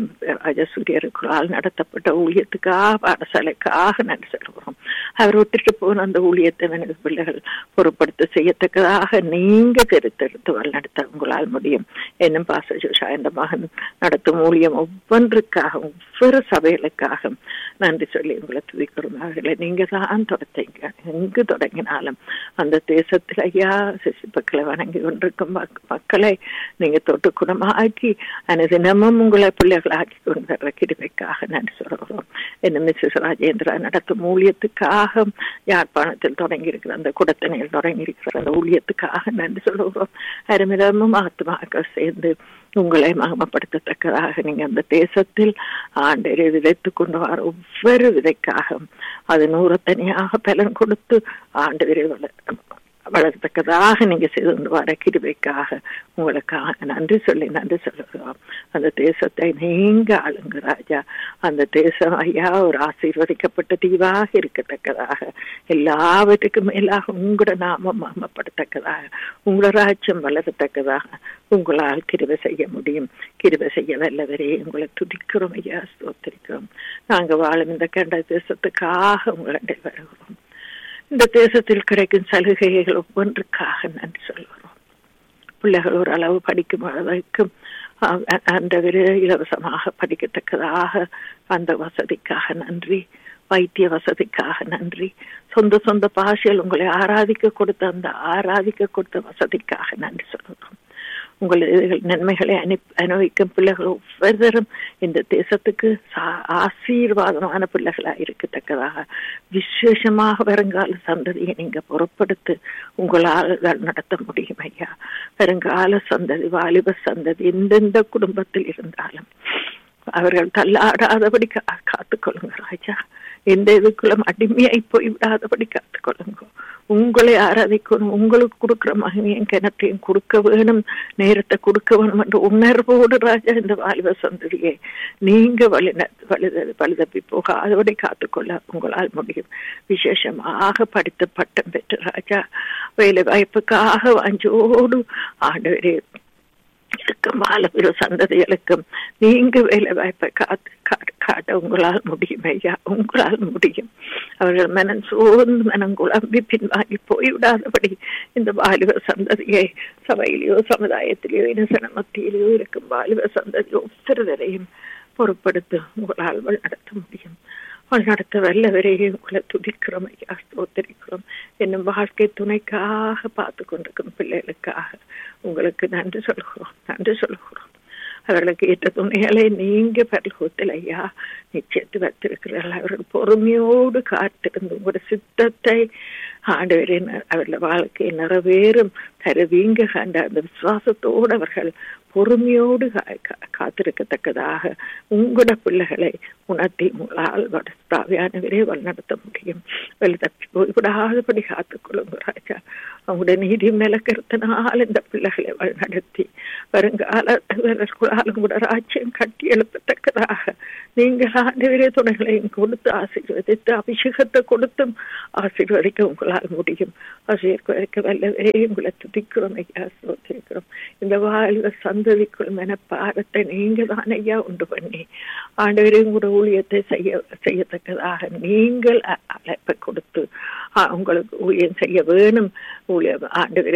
ராஜசூரியருக்குள்ளால் நடத்தப்பட்ட ஊழியத்துக்காக பாடசாலைக்காக நன்றி சொல்கிறோம் அவர் விட்டுட்டு போன அந்த ஊழியத்தை எனக்கு பிள்ளைகள் பொறுப்படுத்த செய்யத்தக்கதாக நீங்க தெரித்தெடுத்து வழிநடத்த உங்களால் முடியும் என்னும் பாச ஜோஷா என்ற மகன் நடத்தும் ஊழியம் ஒவ்வொன்றுக்காக ஒவ்வொரு சபைகளுக்காக நன்றி சொல்லி உங்களை துதிக்கிறோம் அவர்களை நீங்க தான் தொடத்தீங்க எங்கு தொடங்கினாலும் அந்த தேசத்தில் ஐயா சிசுப்பக்களை வணங்கி கொண்டிருக்கும் மக்களை நீங்க தொட்டு குணமாக்கி அனுதினமும் உங்களை பிள்ளைகளாக்கி கொண்டு வர்ற கிருமைக்காக நன்றி சொல்கிறோம் என்ன மிஸ்ஸஸ் ராஜேந்திரா நடத்தும் ஊழியத்துக்காக யாழ்ப்பாணத்தில் தொடங்கி இருக்கிற அந்த குடத்தனையில் தொடங்கி இருக்கிற அந்த ஊழியத்துக்காக நன்றி சொல்கிறோம் அருமிடமும் ஆத்மாக்கள் சேர்ந்து உங்களை மகமப்படுத்தத்தக்கதாக நீங்க அந்த தேசத்தில் ஆண்டரை விதைத்து கொண்டு வர ஒவ்வொரு விதைக்காக அது நூறு தனியாக பலன் கொடுத்து ஆண்டு விரை வளர்த்தக்கதாக நீங்க செய்து கொண்டு வர கிருபைக்காக உங்களுக்காக நன்றி சொல்லி நன்றி சொல்லுகிறோம் அந்த தேசத்தை நீங்க ஆளுங்க ராஜா அந்த தேசம் ஐயா ஒரு ஆசீர்வதிக்கப்பட்ட தீவாக இருக்கத்தக்கதாக எல்லாவற்றுக்கும் மேலாக உங்களோட நாமம் மகமப்படத்தக்கதாக உங்களோட ராஜ்யம் வளரத்தக்கதாக உங்களால் கிருபை செய்ய முடியும் கிருபை செய்ய வல்லவரே உங்களை துடிக்கிறோம் ஐயா ஸ்தோத்திரிக்கிறோம் நாங்க வாழும் இந்த கண்ட தேசத்துக்காக உங்களை வருகிறோம் இந்த தேசத்தில் கிடைக்கும் சலுகைகள் ஒவ்வொன்றுக்காக நன்றி சொல்கிறோம் பிள்ளைகள் ஒரு அளவு படிக்கும் அளவுக்கும் அந்த இலவசமாக படிக்கத்தக்கதாக அந்த வசதிக்காக நன்றி வைத்திய வசதிக்காக நன்றி சொந்த சொந்த பாஷையில் உங்களை ஆராதிக்க கொடுத்த அந்த ஆராதிக்க கொடுத்த வசதிக்காக நன்றி சொல்கிறோம் உங்கள் நன்மைகளை அனு அனுபவிக்கும் பிள்ளைகள் ஒவ்வொருத்தரும் இந்த தேசத்துக்கு ஆசீர்வாதமான பிள்ளைகளா இருக்கத்தக்கதாக விசேஷமாக வருங்கால சந்ததியை நீங்க பொறுப்படுத்து உங்களால் நடத்த முடியும் ஐயா வருங்கால சந்ததி வாலிப சந்ததி எந்தெந்த குடும்பத்தில் இருந்தாலும் அவர்கள் தள்ளாடாதபடி காத்துக்கொள்ளுங்க ராஜா எந்த இதுக்குள்ளும் அடிமையாய் போய் விடாதபடி காத்துக்கொள்ளுங்க உங்களை ஆராதிக்கணும் உங்களுக்கு கொடுக்கிற மகிமையும் கிணத்தையும் கொடுக்க வேணும் நேரத்தை கொடுக்க வேணும் என்ற உணர்வோடு ராஜா இந்த வாலிப சந்ததியை நீங்க வழி வலுத வலுதப்பி போகாதபடி காத்துக்கொள்ள உங்களால் முடியும் விசேஷமாக படித்த பட்டம் பெற்று ராஜா வேலை வாய்ப்புக்காக அஞ்சோடு ஆண்டவரே இருக்கும் வாழப்பிற சந்ததிகளுக்கும் நீங்க வேலை வாய்ப்பை காத்து காட்ட உங்களால் முடியும் ஐயா உங்களால் முடியும் அவர்கள் மனம் சோர்ந்து மனம் குழம்பி பின்வாங்கி போய்விடாதபடி இந்த வாலிப சந்ததியை சபையிலேயோ சமுதாயத்திலேயோ இனசன மத்தியிலேயோ இருக்கும் வாலிப சந்ததி ஒவ்வொருவரையும் பொறுப்படுத்த உங்களால் நடத்த முடியும் நடத்த வல்லவரையே உங்களை துதிக்கிறோம் ஐயா ஸ்தோத்தரிக்கிறோம் என்னும் வாழ்க்கை துணைக்காக பார்த்து கொண்டிருக்கும் பிள்ளைகளுக்காக உங்களுக்கு நன்றி சொல்கிறோம் நன்றி சொல்கிறோம் அவர்களுக்கு ஏற்ற துணைகளை நீங்க பரலோகத்தில் ஐயா நிச்சயத்து வைத்திருக்கிறார்கள் அவர்கள் பொறுமையோடு காத்திருந்து உங்களோட சித்தத்தை ஆண்டவரின் அவர்கள் வாழ்க்கை நிறைவேறும் தருவீங்க கண்ட அந்த விசுவாசத்தோடு அவர்கள் பொறுமையோடு கா- கா- காத்திருக்கத்தக்கதாக உங்களோட பிள்ளைகளை உணர்த்தி உங்களால் தாவியானவரே வழிநடத்த முடியும் வெளி தப்பி போய்விடாதபடி காத்துக்கொள்ளுங்க ராஜா அவங்களுடைய நீதி மிளக்கிறதுனால் இந்த பிள்ளைகளை வழிநடத்தி வருங்கால கூட ராஜ்யம் கட்டி எழுப்பத்தக்கதாக நீங்கள் ஆண்டவரே துணைகளையும் கொடுத்து ஆசீர்வதித்து அபிஷேகத்தை கொடுத்தும் ஆசீர்வதிக்க உங்களால் முடியும் ஆசீர்வதிக்க வல்லவரே உங்களை துதிக்கிறோம் ஐயா சோதிக்கிறோம் இந்த வாழ்வு சந்ததிக்குள் மனப்பாரத்தை நீங்க தான் ஐயா உண்டு பண்ணி ஆண்டவரே உங்களோட ஊழியத்தை செய்ய செய்யத்தக்கதாக நீங்கள் அ- அழைப்பை கொடுத்து ஆ, உங்களுக்கு ஊழியம் செய்ய வேணும் ஊழியம் ஆண்டவரே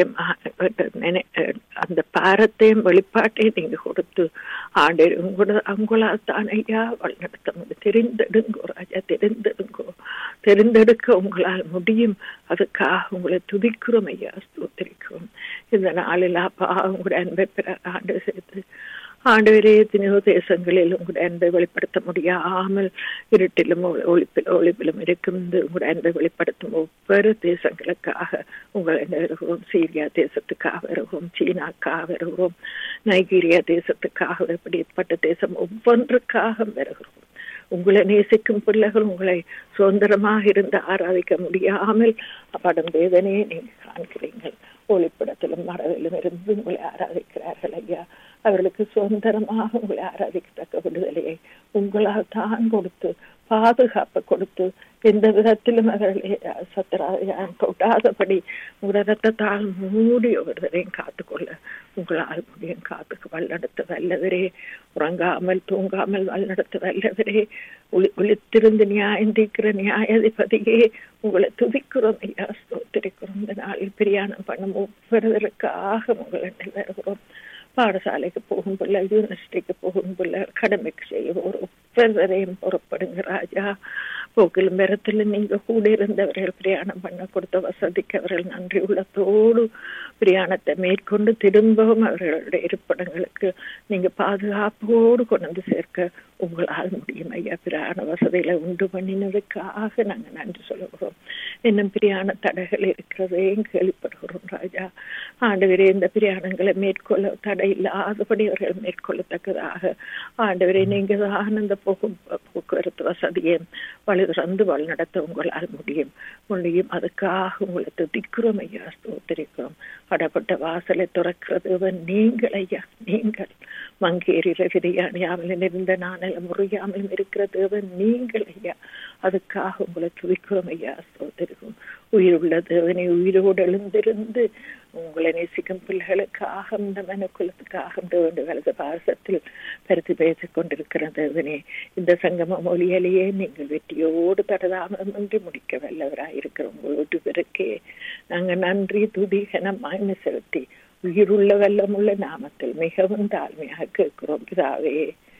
அந்த பாரத்தையும் வெளிப்பாட்டையும் நீங்க கொடுத்து ஆண்டவர் உங்களோட உங்களால் தான் ஐயா வழிநடத்த முடியும் தெரிந்தெடுங்கோ ராஜா தெரிந்தெடுங்கோ தெரிந்தெடுக்க உங்களால் முடியும் அதுக்காக உங்களை துதிக்கிறோம் ஐயா ஸ்தோத்திரிக்கிறோம் இந்த நாளில் அப்பா உங்களுடைய அன்பை பெற ஆண்டு சேர்த்து ஆண்டவரே எத்தனையோ தேசங்களில் உங்களுடைய அன்பை வெளிப்படுத்த முடியாமல் இருட்டிலும் ஒளி- ஒளிப்பில் ஒளிப்பிலும் இருக்கும் இந்த உங்களுடைய அன்பை வெளிப்படுத்தும் ஒவ்வொரு தேசங்களுக்காக உங்களை வருகிறோம் சீரியா தேசத்துக்காக வருகிறோம் சீனாக்காக வருகிறோம் நைகீரியா தேசத்துக்காக இப்படிப்பட்ட தேசம் ஒவ்வொன்றுக்காக வருகிறோம் உங்களை நேசிக்கும் பிள்ளைகள் உங்களை சுதந்திரமாக இருந்து ஆராதிக்க முடியாமல் படும் வேதனையை நீங்க காண்கிறீர்கள் ஒளிப்படத்திலும் மரவிலும் இருந்து உங்களை ஆராதிக்கிறார்கள் ஐயா அவர்களுக்கு சுதந்திரமாக உங்களை ஆராதிக்கத்தக்க விடுதலையை உங்களால் தான் கொடுத்து பாதுகாப்பு கொடுத்து எந்த விதத்திலும் அவர்களை சத்திராதையான் தொட்டாதபடி உங்களோட ரத்தத்தால் மூடி ஒருவரையும் காத்துக்கொள்ள உங்களால் முடியும் காத்துக்கு வல்லெடுத்து வல்லவரே உறங்காமல் தூங்காமல் வல்லெடுத்து வல்லவரே ஒளி ஒளித்திருந்து நியாயம் தீர்க்கிற நியாயாதிபதியே உங்களை துதிக்கிறோம் ஐயா ஸ்தோத்திரிக்கிறோம் இந்த நாளில் பிரியாணம் பண்ணும் ஒவ்வொருவருக்காக உங்களை வருகிறோம் பாடசாலைக்கு போகும் பிள்ளை யூனிவர்சிட்டிக்கு போகும் பிள்ளை கடமைக்கு செய்ய ஒரு ஒவ்வொருவரையும் புறப்படுங்க ராஜா போக்கிலும் மரத்தில் நீங்க கூட இருந்தவர்கள் பிரயாணம் பண்ண கொடுத்த வசதிக்கு அவர்கள் நன்றி உள்ளத்தோடு பிரயாணத்தை மேற்கொண்டு திரும்பவும் அவர்களுடைய இருப்பிடங்களுக்கு நீங்க பாதுகாப்போடு கொண்டு வந்து சேர்க்க உங்களால் முடியும் ஐயா பிரயாண வசதிகளை உண்டு பண்ணினதுக்காக நாங்க நன்றி சொல்லுகிறோம் இன்னும் பிரியாண தடைகள் இருக்கிறதையும் கேள்விப்படுகிறோம் ராஜா ஆண்டவரே இந்த பிரயாணங்களை மேற்கொள்ள தடை இல்லாதபடி அவர்கள் மேற்கொள்ளத்தக்கதாக ஆண்டவரே நீங்க தான் அந்த போகும் போக்குவரத்து வசதியை வழி திறந்து வழி நடத்த உங்களால் முடியும் முடியும் அதுக்காக உங்களை துதிக்கிறோம் ஐயா ஸ்தோத்திரிக்கிறோம் அடப்பட்ட வாசலை துறக்கிறது நீங்கள் ஐயா நீங்கள் மங்கேறி ரகிரியாணியாமல் இருந்த நாணலம் முறையாமலும் இருக்கிற தேவன் நீங்கள் ஐயா அதுக்காக உங்களை துதிக்கிறோம் ஐயா ஸ்தோத்திரிக்கும் உயிர் உள்ள தேவனை உயிரோடு எழுந்திருந்து உங்களை நேசிக்கும் பிள்ளைகளுக்காக இந்த மனக்குலத்துக்காக இந்த வேண்டு வலது பாசத்தில் பருத்தி பேசிக் கொண்டிருக்கிற தேவனே இந்த சங்கம மொழியிலேயே நீங்கள் வெற்றியோடு தடதாமதமின்றி முடிக்க வல்லவராயிருக்கிற உங்களோடு பிறக்கே நாங்க நன்றி துதி கனமாய்மை செலுத்தி உயிருள்ள வல்லமுள்ள நாமத்தில் மிகவும் தாழ்மையாக கேட்கிறோம் பிதாவே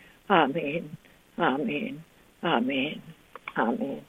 ஆமேன் ஆமேன் ஆமேன் ஆமேன்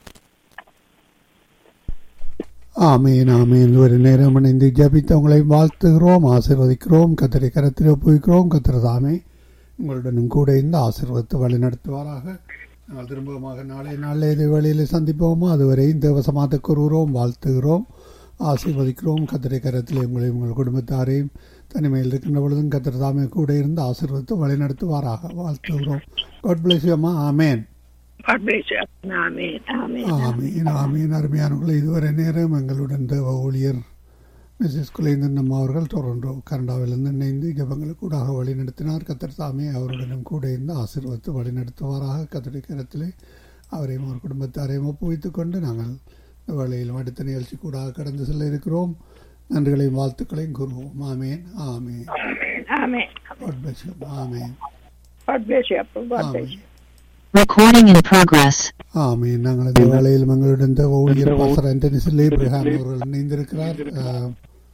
ஆமீன் ஆமீன் ஒரு நேரம் இணைந்து ஜபித்தவங்களை வாழ்த்துகிறோம் ஆசீர்வதிக்கிறோம் கத்தரை கரத்தில் ஒப்புவிக்கிறோம் கத்திர தாமே உங்களுடனும் கூட இந்த ஆசீர்வத்தை வழி நடத்துவாராக நாங்கள் திரும்பமாக நாளை நாளில் இது வழியில் சந்திப்போமோ அதுவரை தேவசமாத்த கூறுகிறோம் வாழ்த்துகிறோம் ஆசீர்வதிக்கிறோம் கத்திரை கரத்தில் உங்களையும் உங்கள் குடும்பத்தாரையும் தனிமையில் இருக்கின்ற பொழுதும் கத்திர தாமே கூட இருந்து ஆசீர்வத்தை வழி நடத்துவாராக வாழ்த்துகிறோம் காட் பிளஸ் யூமா amen God bless you. Amen amen ஆமீன் ஆமீன் அருமையானவர்கள் இதுவரை நேரம் எங்களுடன் தேவ ஊழியர் மிஸ்ஸஸ் குலேந்தன் அம்மா அவர்கள் டொரண்டோ கனடாவிலிருந்து இணைந்து ஜபங்களுக்கு கூடாக வழி நடத்தினார் கத்தர் தாமே அவருடனும் கூட இருந்து ஆசீர்வத்து வழி நடத்துவாராக கத்தடி கரத்திலே அவரையும் அவர் குடும்பத்தாரையும் ஒப்புவித்துக் கொண்டு நாங்கள் இந்த வேளையிலும் அடுத்த நிகழ்ச்சி கூடாக கடந்து செல்ல இருக்கிறோம் நன்றிகளையும் வாழ்த்துக்களையும் கூறுவோம் ஆமேன் amen amen God bless you. Amen God bless you. God bless amen you. Recording in progress. ஆமீன் நாங்கள் இந்த வேளையில் எங்களுடன் இந்த ஊழியர் பாசர் ஆண்டனி சில்லை இப்ரஹாம் அவர்கள் இணைந்திருக்கிறார் ஆஹ்,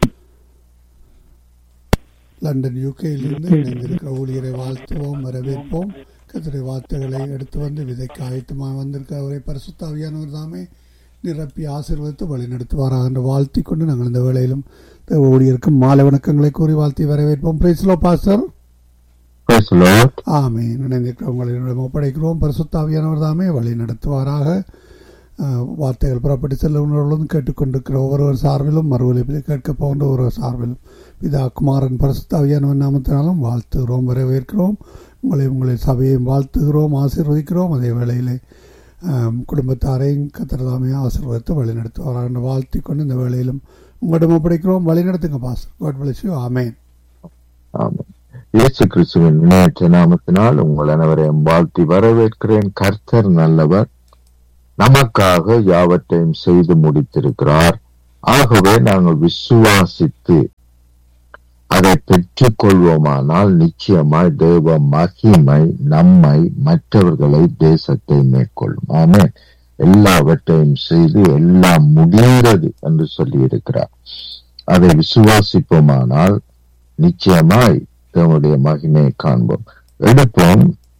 லண்டன் யூகேயிலிருந்து இணைந்திருக்கிற ஊழியரை வாழ்த்துவோம் வரவேற்போம் கத்திரை வார்த்தைகளை எடுத்து வந்து விதைக்கு ஆயத்தமாக வந்திருக்கிற அவரை பரிசுத்தாவியானவர் தாமே நிரப்பி ஆசீர்வதித்து வழி நடத்துவாராக என்று வாழ்த்தி கொண்டு நாங்கள் இந்த வேளையிலும் இந்த ஊழியருக்கும் மாலை வணக்கங்களை கூறி வாழ்த்தி வரவேற்போம் praise the Lord pastor Praise the Lord. ஆமீன் இணைந்திருக்கிறவங்களிடம் ஒப்படைக்கிறோம் பரிசுத்தாவியானவர் தாமே வழி நடத்துவாராக அஹ், வார்த்தைகள் புறப்பட்டு செல்லுகிறவர்களும் கேட்டுக்கொண்டிருக்கிற ஒவ்வொருவர் சார்பிலும் மறுவலிப்பில் கேட்கப் போகின்ற ஒருவர் சார்பிலும் பிதா குமாரன் பரிசுத்தாவியானவன் நாமத்தினாலும் வாழ்த்துகிறோம் வரவேற்கிறோம் உங்களை உங்களை சபையையும் வாழ்த்துகிறோம் ஆசீர்வதிக்கிறோம் அதே வேளையிலே ஆம், குடும்பத்தாரையும் கத்திரதாமே ஆசீர்வதித்து வழிநடத்துவாராக வாழ்த்தி கொண்டு இந்த வேளையிலும் உங்களிடம் ஒப்படைக்கிறோம் வழிநடத்துங்க பாஸ் God bless you amen amen. இயேசு கிறிஸ்துவின் முன்னேற்ற நாமத்தினால் உங்கள் அனைவரையும் வாழ்த்தி வரவேற்கிறேன் கர்த்தர் நல்லவர் நமக்காக யாவற்றையும் செய்து முடித்திருக்கிறார் ஆகவே நாங்கள் விசுவாசித்து அதை பெற்றுக் கொள்வோமானால் நிச்சயமாய் தேவ மகிமை நம்மை மற்றவர்களை தேசத்தை மேற்கொள்ளும் ஆமென் எல்லாவற்றையும் செய்து எல்லாம் முடிந்தது என்று சொல்லி இருக்கிறார் அதை விசுவாசிப்போமானால் நிச்சயமாய் தேவனுடைய மகிமையை காண்போம் எடுப்போம்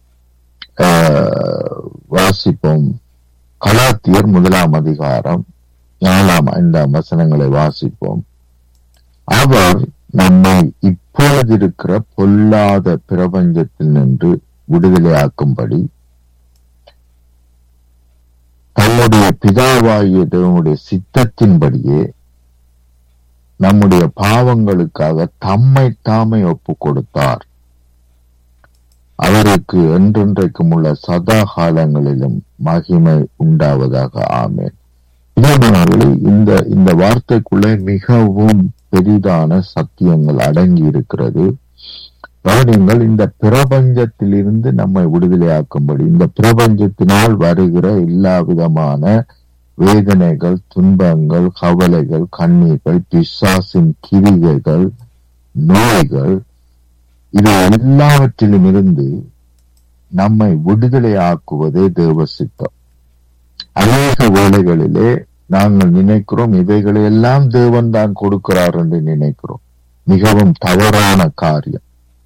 ஆஹ், வாசிப்போம் கலாத்தியர் முதலாம் அதிகாரம் நாலாம் ஐந்தாம் வசனங்களை வாசிப்போம் அவர் நம்மை இப்பொழுது இருக்கிற பொல்லாத பிரபஞ்சத்தில் நின்று விடுதலையாக்கும்படி தன்னுடைய பிதாவாகிய தேவனுடைய சித்தத்தின்படியே நம்முடைய பாவங்களுக்காக தம்மை தாமே ஒப்பு கொடுத்தார் அவருக்கு என்றென்றைக்கும் உள்ள சதா காலங்களிலும் மகிமை உண்டாவதாக ஆமேன் பிரியமானவர்களே, இந்த இந்த வார்த்தைக்குள்ளே மிகவும் பெரிதான சத்தியங்கள் அடங்கி இருக்கிறது கவனியுங்கள் இந்த பிரபஞ்சத்திலிருந்து நம்மை விடுதலையாக்கும்படி இந்த பிரபஞ்சத்தினால் வருகிற எல்லா விதமான வேதனைகள் துன்பங்கள் கவலைகள் கண்ணீர்கள் பிசாசின் கிரிகைகள் நோய்கள் இது எல்லாவற்றிலும் இருந்து நம்மை விடுதலையாக்குவதே தேவ சித்தம் அநேக வேளைகளிலே நாங்கள் நினைக்கிறோம் இவைகளை எல்லாம் தேவன் தான் கொடுக்கிறார் என்று நினைக்கிறோம் மிகவும் தவறான காரியம்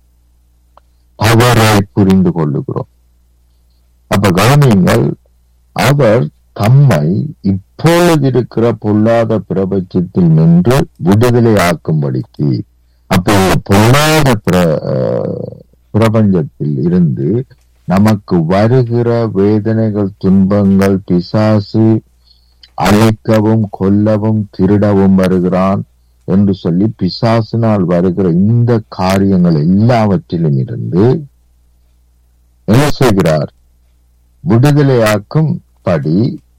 தவறாய் புரிந்து கொள்ளுகிறோம் அப்ப கவனியுங்கள் அவர் தம்மை இப்பொழுது இருக்கிற பொல்லாத பிரபஞ்சத்தில் நின்று விடுதலை ஆக்கும்படிக்கு அப்போ பொல்லாத பிர- அஹ் பிரபஞ்சத்தில் இருந்து நமக்கு வருகிற வேதனைகள் துன்பங்கள் பிசாசு அழைக்கவும் கொல்லவும் திருடவும் வருகிறான் என்று சொல்லி பிசாசினால் வருகிற இந்த காரியங்கள் எல்லாவற்றிலும் இருந்து என்ன செய்கிறார் விடுதலையாக்கும் படி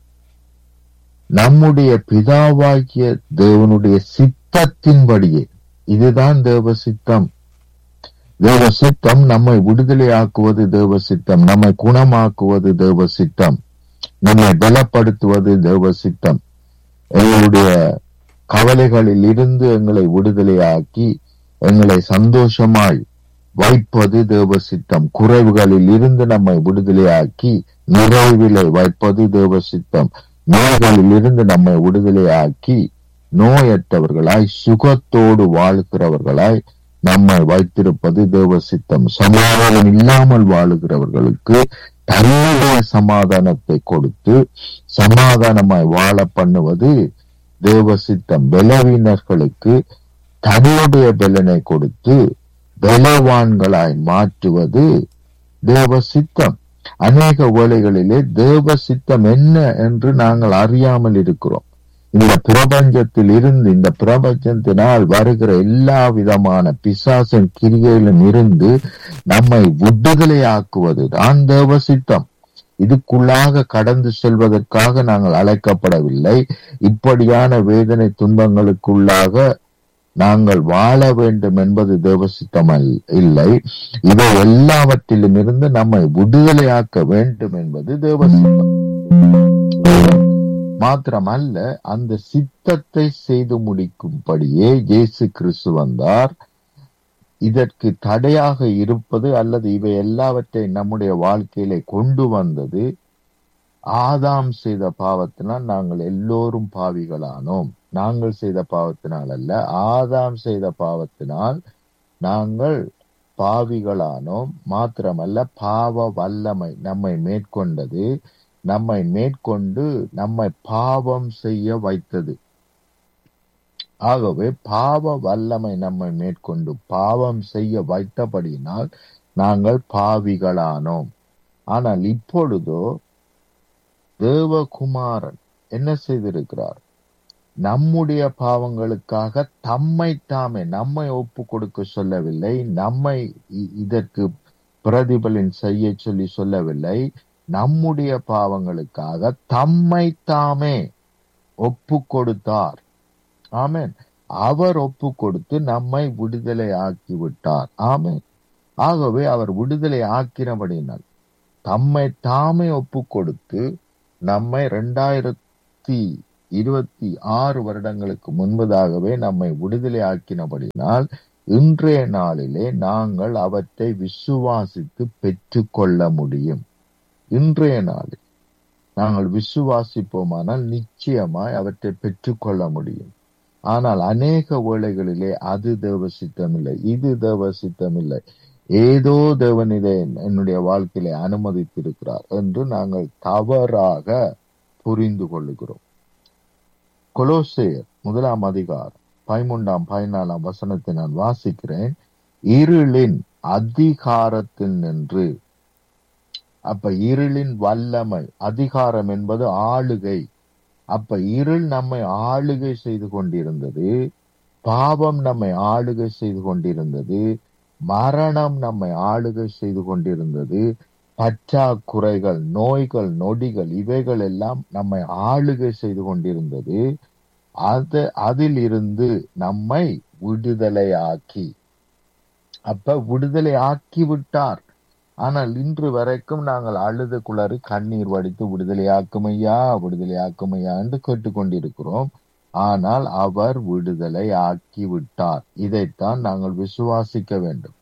நம்முடைய பிதாவாகிய தேவனுடைய சித்தத்தின்படியே இதுதான் தேவ சித்தம் தேவ சித்தம் நம்மை விடுதலையாக்குவது தேவ சித்தம் நம்மை குணமாக்குவது தேவ சித்தம் நம்மை பலப்படுத்துவது தேவ சித்தம் எங்களுடைய கவலைகளில் இருந்து எங்களை விடுதலையாக்கி எங்களை சந்தோஷமாய் வைப்பது தேவ சித்தம் குறைவுகளில் இருந்து நம்மை விடுதலையாக்கி நிறைவிலை வைப்பது தேவ சித்தம் நோய்களில் இருந்து நம்மை விடுதலையாக்கி நோயற்றவர்களாய் சுகத்தோடு வாழ்கிறவர்களாய் நம்மை வைத்திருப்பது தேவ சித்தம் சமாதானம் இல்லாமல் வாழுகிறவர்களுக்கு தன்னுடைய சமாதானத்தை கொடுத்து சமாதானமாய் வாழ பண்ணுவது தேவ சித்தம் பலவீனர்களுக்கு தன்னுடைய பலனை கொடுத்து பலவான்களாய் மாற்றுவது தேவ சித்தம் அநேக வேளைகளிலே தேவ சித்தம் என்ன என்று நாங்கள் அறியாமல் இருக்கிறோம் இந்த பிரபஞ்சத்தில் இருந்து இந்த பிரபஞ்சத்தினால் வருகிற எல்லா விதமான பிசாசன் கிரிகையிலும் இருந்து நம்மை விடுதலையாக்குவது தான் தேவ சித்தம் இதுக்குள்ளாக கடந்து செல்வதற்காக நாங்கள் அழைக்கப்படவில்லை இப்படியான வேதனை துன்பங்களுக்குள்ளாக நாங்கள் வாழ வேண்டும் என்பது தேவசித்தம் அல்ல- இல்லை இவை எல்லாவற்றிலும் இருந்து நம்மை விடுதலையாக்க வேண்டும் என்பது தேவசித்தம் மாத்திரமல்ல அந்த சித்தத்தை செய்து முடிக்கும்படியே இயேசு கிறிஸ்து வந்தார் இதற்கு தடையாக இருப்பது அல்லது இவை எல்லாவற்றை நம்முடைய வாழ்க்கையிலே கொண்டு வந்தது ஆதாம் செய்த பாவத்தினால் நாங்கள் எல்லோரும் பாவிகளானோம் நாங்கள் செய்த பாவத்தினால் அல்ல ஆதாம் செய்த பாவத்தினால் நாங்கள் பாவிகளானோம் மாத்திரமல்ல பாவ வல்லமை நம்மை மேற்கொண்டது நம்மை மேற்கொண்டு நம்மை பாவம் செய்ய வைத்தது ஆகவே பாவ வல்லமை நம்மை மேற்கொண்டு பாவம் செய்ய வைத்தபடியினால் நாங்கள் பாவிகளானோம் ஆனால் இப்பொழுதோ தேவகுமாரன் என்ன செய்திருக்கிறார் நம்முடைய பாவங்களுக்காக தம்மை தாமே நம்மை ஒப்பு கொடுக்க சொல்லவில்லை நம்மை இ- இதற்கு பிரதிபலன் செய்ய சொல்லி சொல்லவில்லை நம்முடைய பாவங்களுக்காக தம்மை தாமே ஒப்பு கொடுத்தார் ஆமென் அவர் ஒப்பு கொடுத்து நம்மை விடுதலை ஆக்கி விட்டார் ஆமென் ஆகவே அவர் விடுதலை ஆக்கினபடினால் தம்மை தாமே ஒப்பு கொடுத்து நம்மை இரண்டாயிரத்தி இருபத்தி ஆறு வருடங்களுக்கு முன்பதாகவே நம்மை விடுதலை ஆக்கினபடினால் இன்றைய நாளிலே நாங்கள் அவற்றை விசுவாசித்து பெற்றுக்கொள்ள முடியும் இன்றைய நாளில் நாங்கள் விசுவாசிப்போமானால் நிச்சயமாய் அவற்றை பெற்றுக்கொள்ள முடியும் ஆனால் அநேக வேளைகளிலே அது தேவ சித்தமில்லை இது தேவ சித்தமில்லை ஏதோ தேவன் இதை என்னுடைய வாழ்க்கையிலே அனுமதித்திருக்கிறார் என்று நாங்கள் தவறாக புரிந்து கொள்ளுகிறோம் கொலோசேயர் முதலாம் அதிகாரம் பதிமூன்றாம் பதினாலாம் வசனத்தை நான் வாசிக்கிறேன் இருளின் அதிகாரத்தில் நின்று அப்ப இருளின் வல்லமை அதிகாரம் என்பது ஆளுகை அப்ப இருள் நம்மை ஆளுகை செய்து கொண்டிருந்தது பாவம் நம்மை ஆளுகை செய்து கொண்டிருந்தது மரணம் நம்மை ஆளுகை செய்து கொண்டிருந்தது பற்றாக்குறைகள் நோய்கள் நொடிகள் இவைகள் எல்லாம் நம்மை ஆளுகை செய்து கொண்டிருந்தது அது அதில் இருந்து நம்மை விடுதலையாக்கி அப்ப விடுதலை ஆக்கி விட்டார் ஆனால் இன்று வரைக்கும் நாங்கள் அழுது குளறி கண்ணீர் வடித்து விடுதலையாக்குமையா விடுதலையாக்குமையா என்று கேட்டுக்கொண்டிருக்கிறோம் ஆனால் அவர் விடுதலை ஆக்கி விட்டார் இதைத்தான் நாங்கள் விசுவாசிக்க வேண்டும்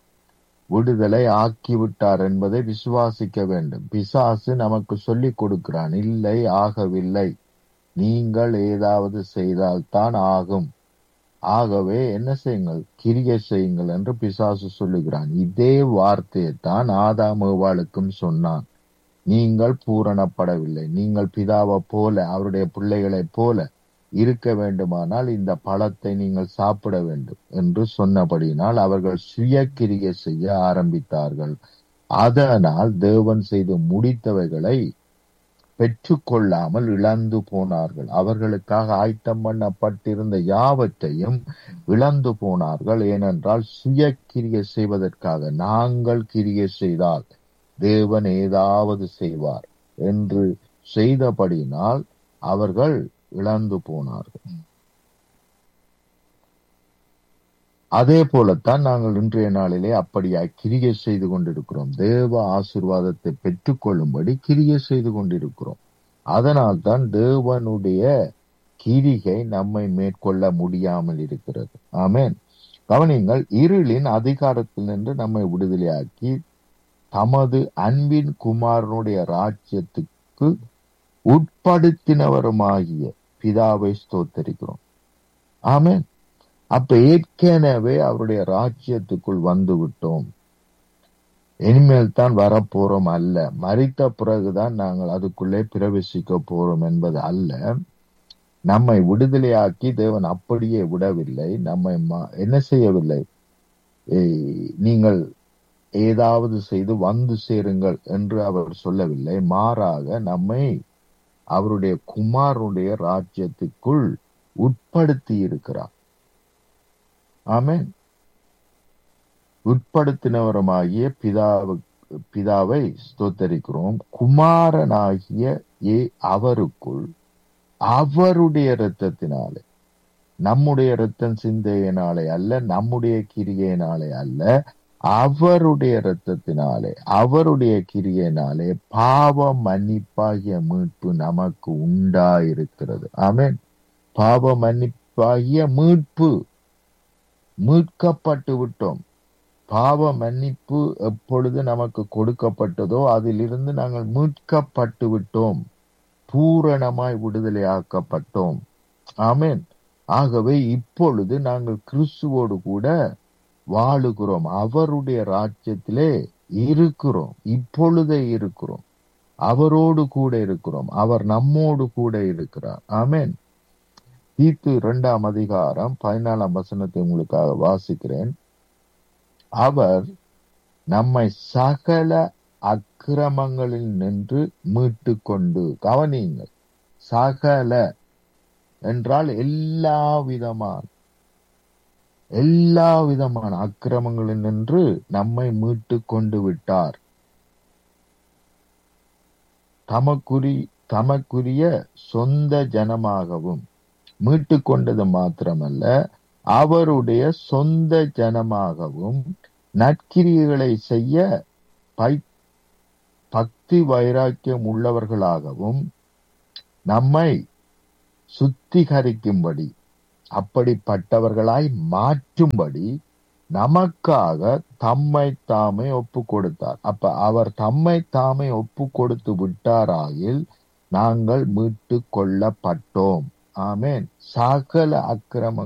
விடுதலை ஆக்கி விட்டார் என்பதை விசுவாசிக்க வேண்டும் பிசாசு நமக்கு சொல்லிக் கொடுக்கிறான் இல்லை ஆகவில்லை நீங்கள் ஏதாவது செய்தால்தான் ஆகும் ஆகவே என்ன செய்யுங்கள் கிரியை செய்யுங்கள் என்று பிசாசு சொல்லுகிறான் இதே வார்த்தையை தான் ஆதாம் ஏவாளுக்கும் சொன்னான் நீங்கள் பூரணப்படவில்லை நீங்கள் பிதாவை போல அவருடைய பிள்ளைகளைப் போல இருக்க வேண்டுமானால் இந்த பழத்தை நீங்கள் சாப்பிட வேண்டும் என்று சொன்னபடியினால் அவர்கள் சுய கிரியை செய்ய ஆரம்பித்தார்கள் அதனால் தேவன் செய்து முடித்தவைகளை பெற்றுக்கொள்ளாமல் இழந்து போனார்கள் அவர்களுக்காக ஆயத்தம் பண்ணப்பட்டிருந்த யாவற்றையும் இழந்து போனார்கள் ஏனென்றால் சுய கிரியை செய்வதற்காக நாங்கள் கிரியை செய்தால் தேவன் ஏதாவது செய்வார் என்று செய்தபடியினால் அவர்கள் இழந்து போனார்கள் அதே போலத்தான் நாங்கள் இன்றைய நாளிலே அப்படியாய் கிரியை செய்து கொண்டிருக்கிறோம் தேவ ஆசீர்வாதத்தை பெற்றுக்கொள்ளும்படி கிரியை செய்து கொண்டிருக்கிறோம் அதனால் தான் தேவனுடைய கிரிகை நம்மை மேற்கொள்ள முடியாமல் இருக்கிறது ஆமென் கவனிங்கள் இருளின் அதிகாரத்தில் நின்று நம்மை விடுதலையாக்கி தமது அன்பின் குமாரனுடைய ராஜ்யத்துக்கு உட்படுத்தினவருமாகிய பிதாவை ஸ்தோத்தரிக்கிறோம் ஆமென் அப்ப ஏற்கனவே அவருடைய ராஜ்யத்துக்குள் வந்து விட்டோம் இனிமேல் தான் வரப்போறோம் அல்ல மறித்த பிறகுதான் நாங்கள் அதுக்குள்ளே பிரவேசிக்க போறோம் என்பது அல்ல நம்மை விடுதலையாக்கி தேவன் அப்படியே விடவில்லை நம்மை ம- என்ன செய்யவில்லை ஏய், நீங்கள் ஏதாவது செய்து வந்து சேருங்கள் என்று அவர் சொல்லவில்லை மாறாக நம்மை அவருடைய குமாரனுடைய ராஜ்யத்துக்குள் உட்படுத்தி இருக்கிறார் ஆமென் உட்படுத்தினவருமாகிய பிதாவு பிதாவை ஸ்தோத்தரிக்கிறோம் குமாரனாகிய ஏ அவருக்குள் அவருடைய இரத்தத்தினாலே நம்முடைய இரத்தம் சிந்தையினாலே அல்ல நம்முடைய கிரியையினாலே அல்ல அவருடைய இரத்தத்தினாலே அவருடைய கிரியையினாலே பாவ மன்னிப்பாகிய மீட்பு நமக்கு உண்டாயிருக்கிறது ஆமென் பாவ மன்னிப்பாகிய மீட்பு மீட்கப்பட்டு விட்டோம் பாவ மன்னிப்பு எப்பொழுது நமக்கு கொடுக்கப்பட்டதோ அதிலிருந்து நாங்கள் மீட்கப்பட்டு விட்டோம் பூரணமாய் விடுதலையாக்கப்பட்டோம் ஆமென் ஆகவே இப்பொழுது நாங்கள் கிறிஸ்துவோடு கூட வாழுகிறோம் அவருடைய ராஜ்யத்திலே இருக்கிறோம் இப்பொழுதே இருக்கிறோம் அவரோடு கூட இருக்கிறோம் அவர் நம்மோடு கூட இருக்கிறார் ஆமென் தீத்து இரண்டாம் அதிகாரம் பதினாலாம் வசனத்தை உங்களுக்காக வாசிக்கிறேன் அவர் நம்மை சகல அக்கிரமங்களில் நின்று மீட்டு கொண்டு கவனியுங்கள் சகல என்றால் எல்லா விதமான எல்லா விதமான அக்கிரமங்களில் நின்று நம்மை மீட்டு கொண்டு விட்டார் தமக்குரி தமக்குரிய சொந்த ஜனமாகவும் மீட்டு கொண்டது மாத்திரமல்ல அவருடைய சொந்த ஜனமாகவும் நற்கிரியைகளை செய்ய பை பக்தி வைராக்கியம் உள்ளவர்களாகவும் நம்மை சுத்திகரிக்கும்படி அப்படிப்பட்டவர்களாய் மாற்றும்படி நமக்காக தம்மை தாமே ஒப்பு கொடுத்தார் அப்ப அவர் தம்மை தாமே ஒப்பு கொடுத்து விட்டாராயில் நாங்கள் மீட்டு கொள்ளப்பட்டோம் ஆமென் சகல அக்கிரம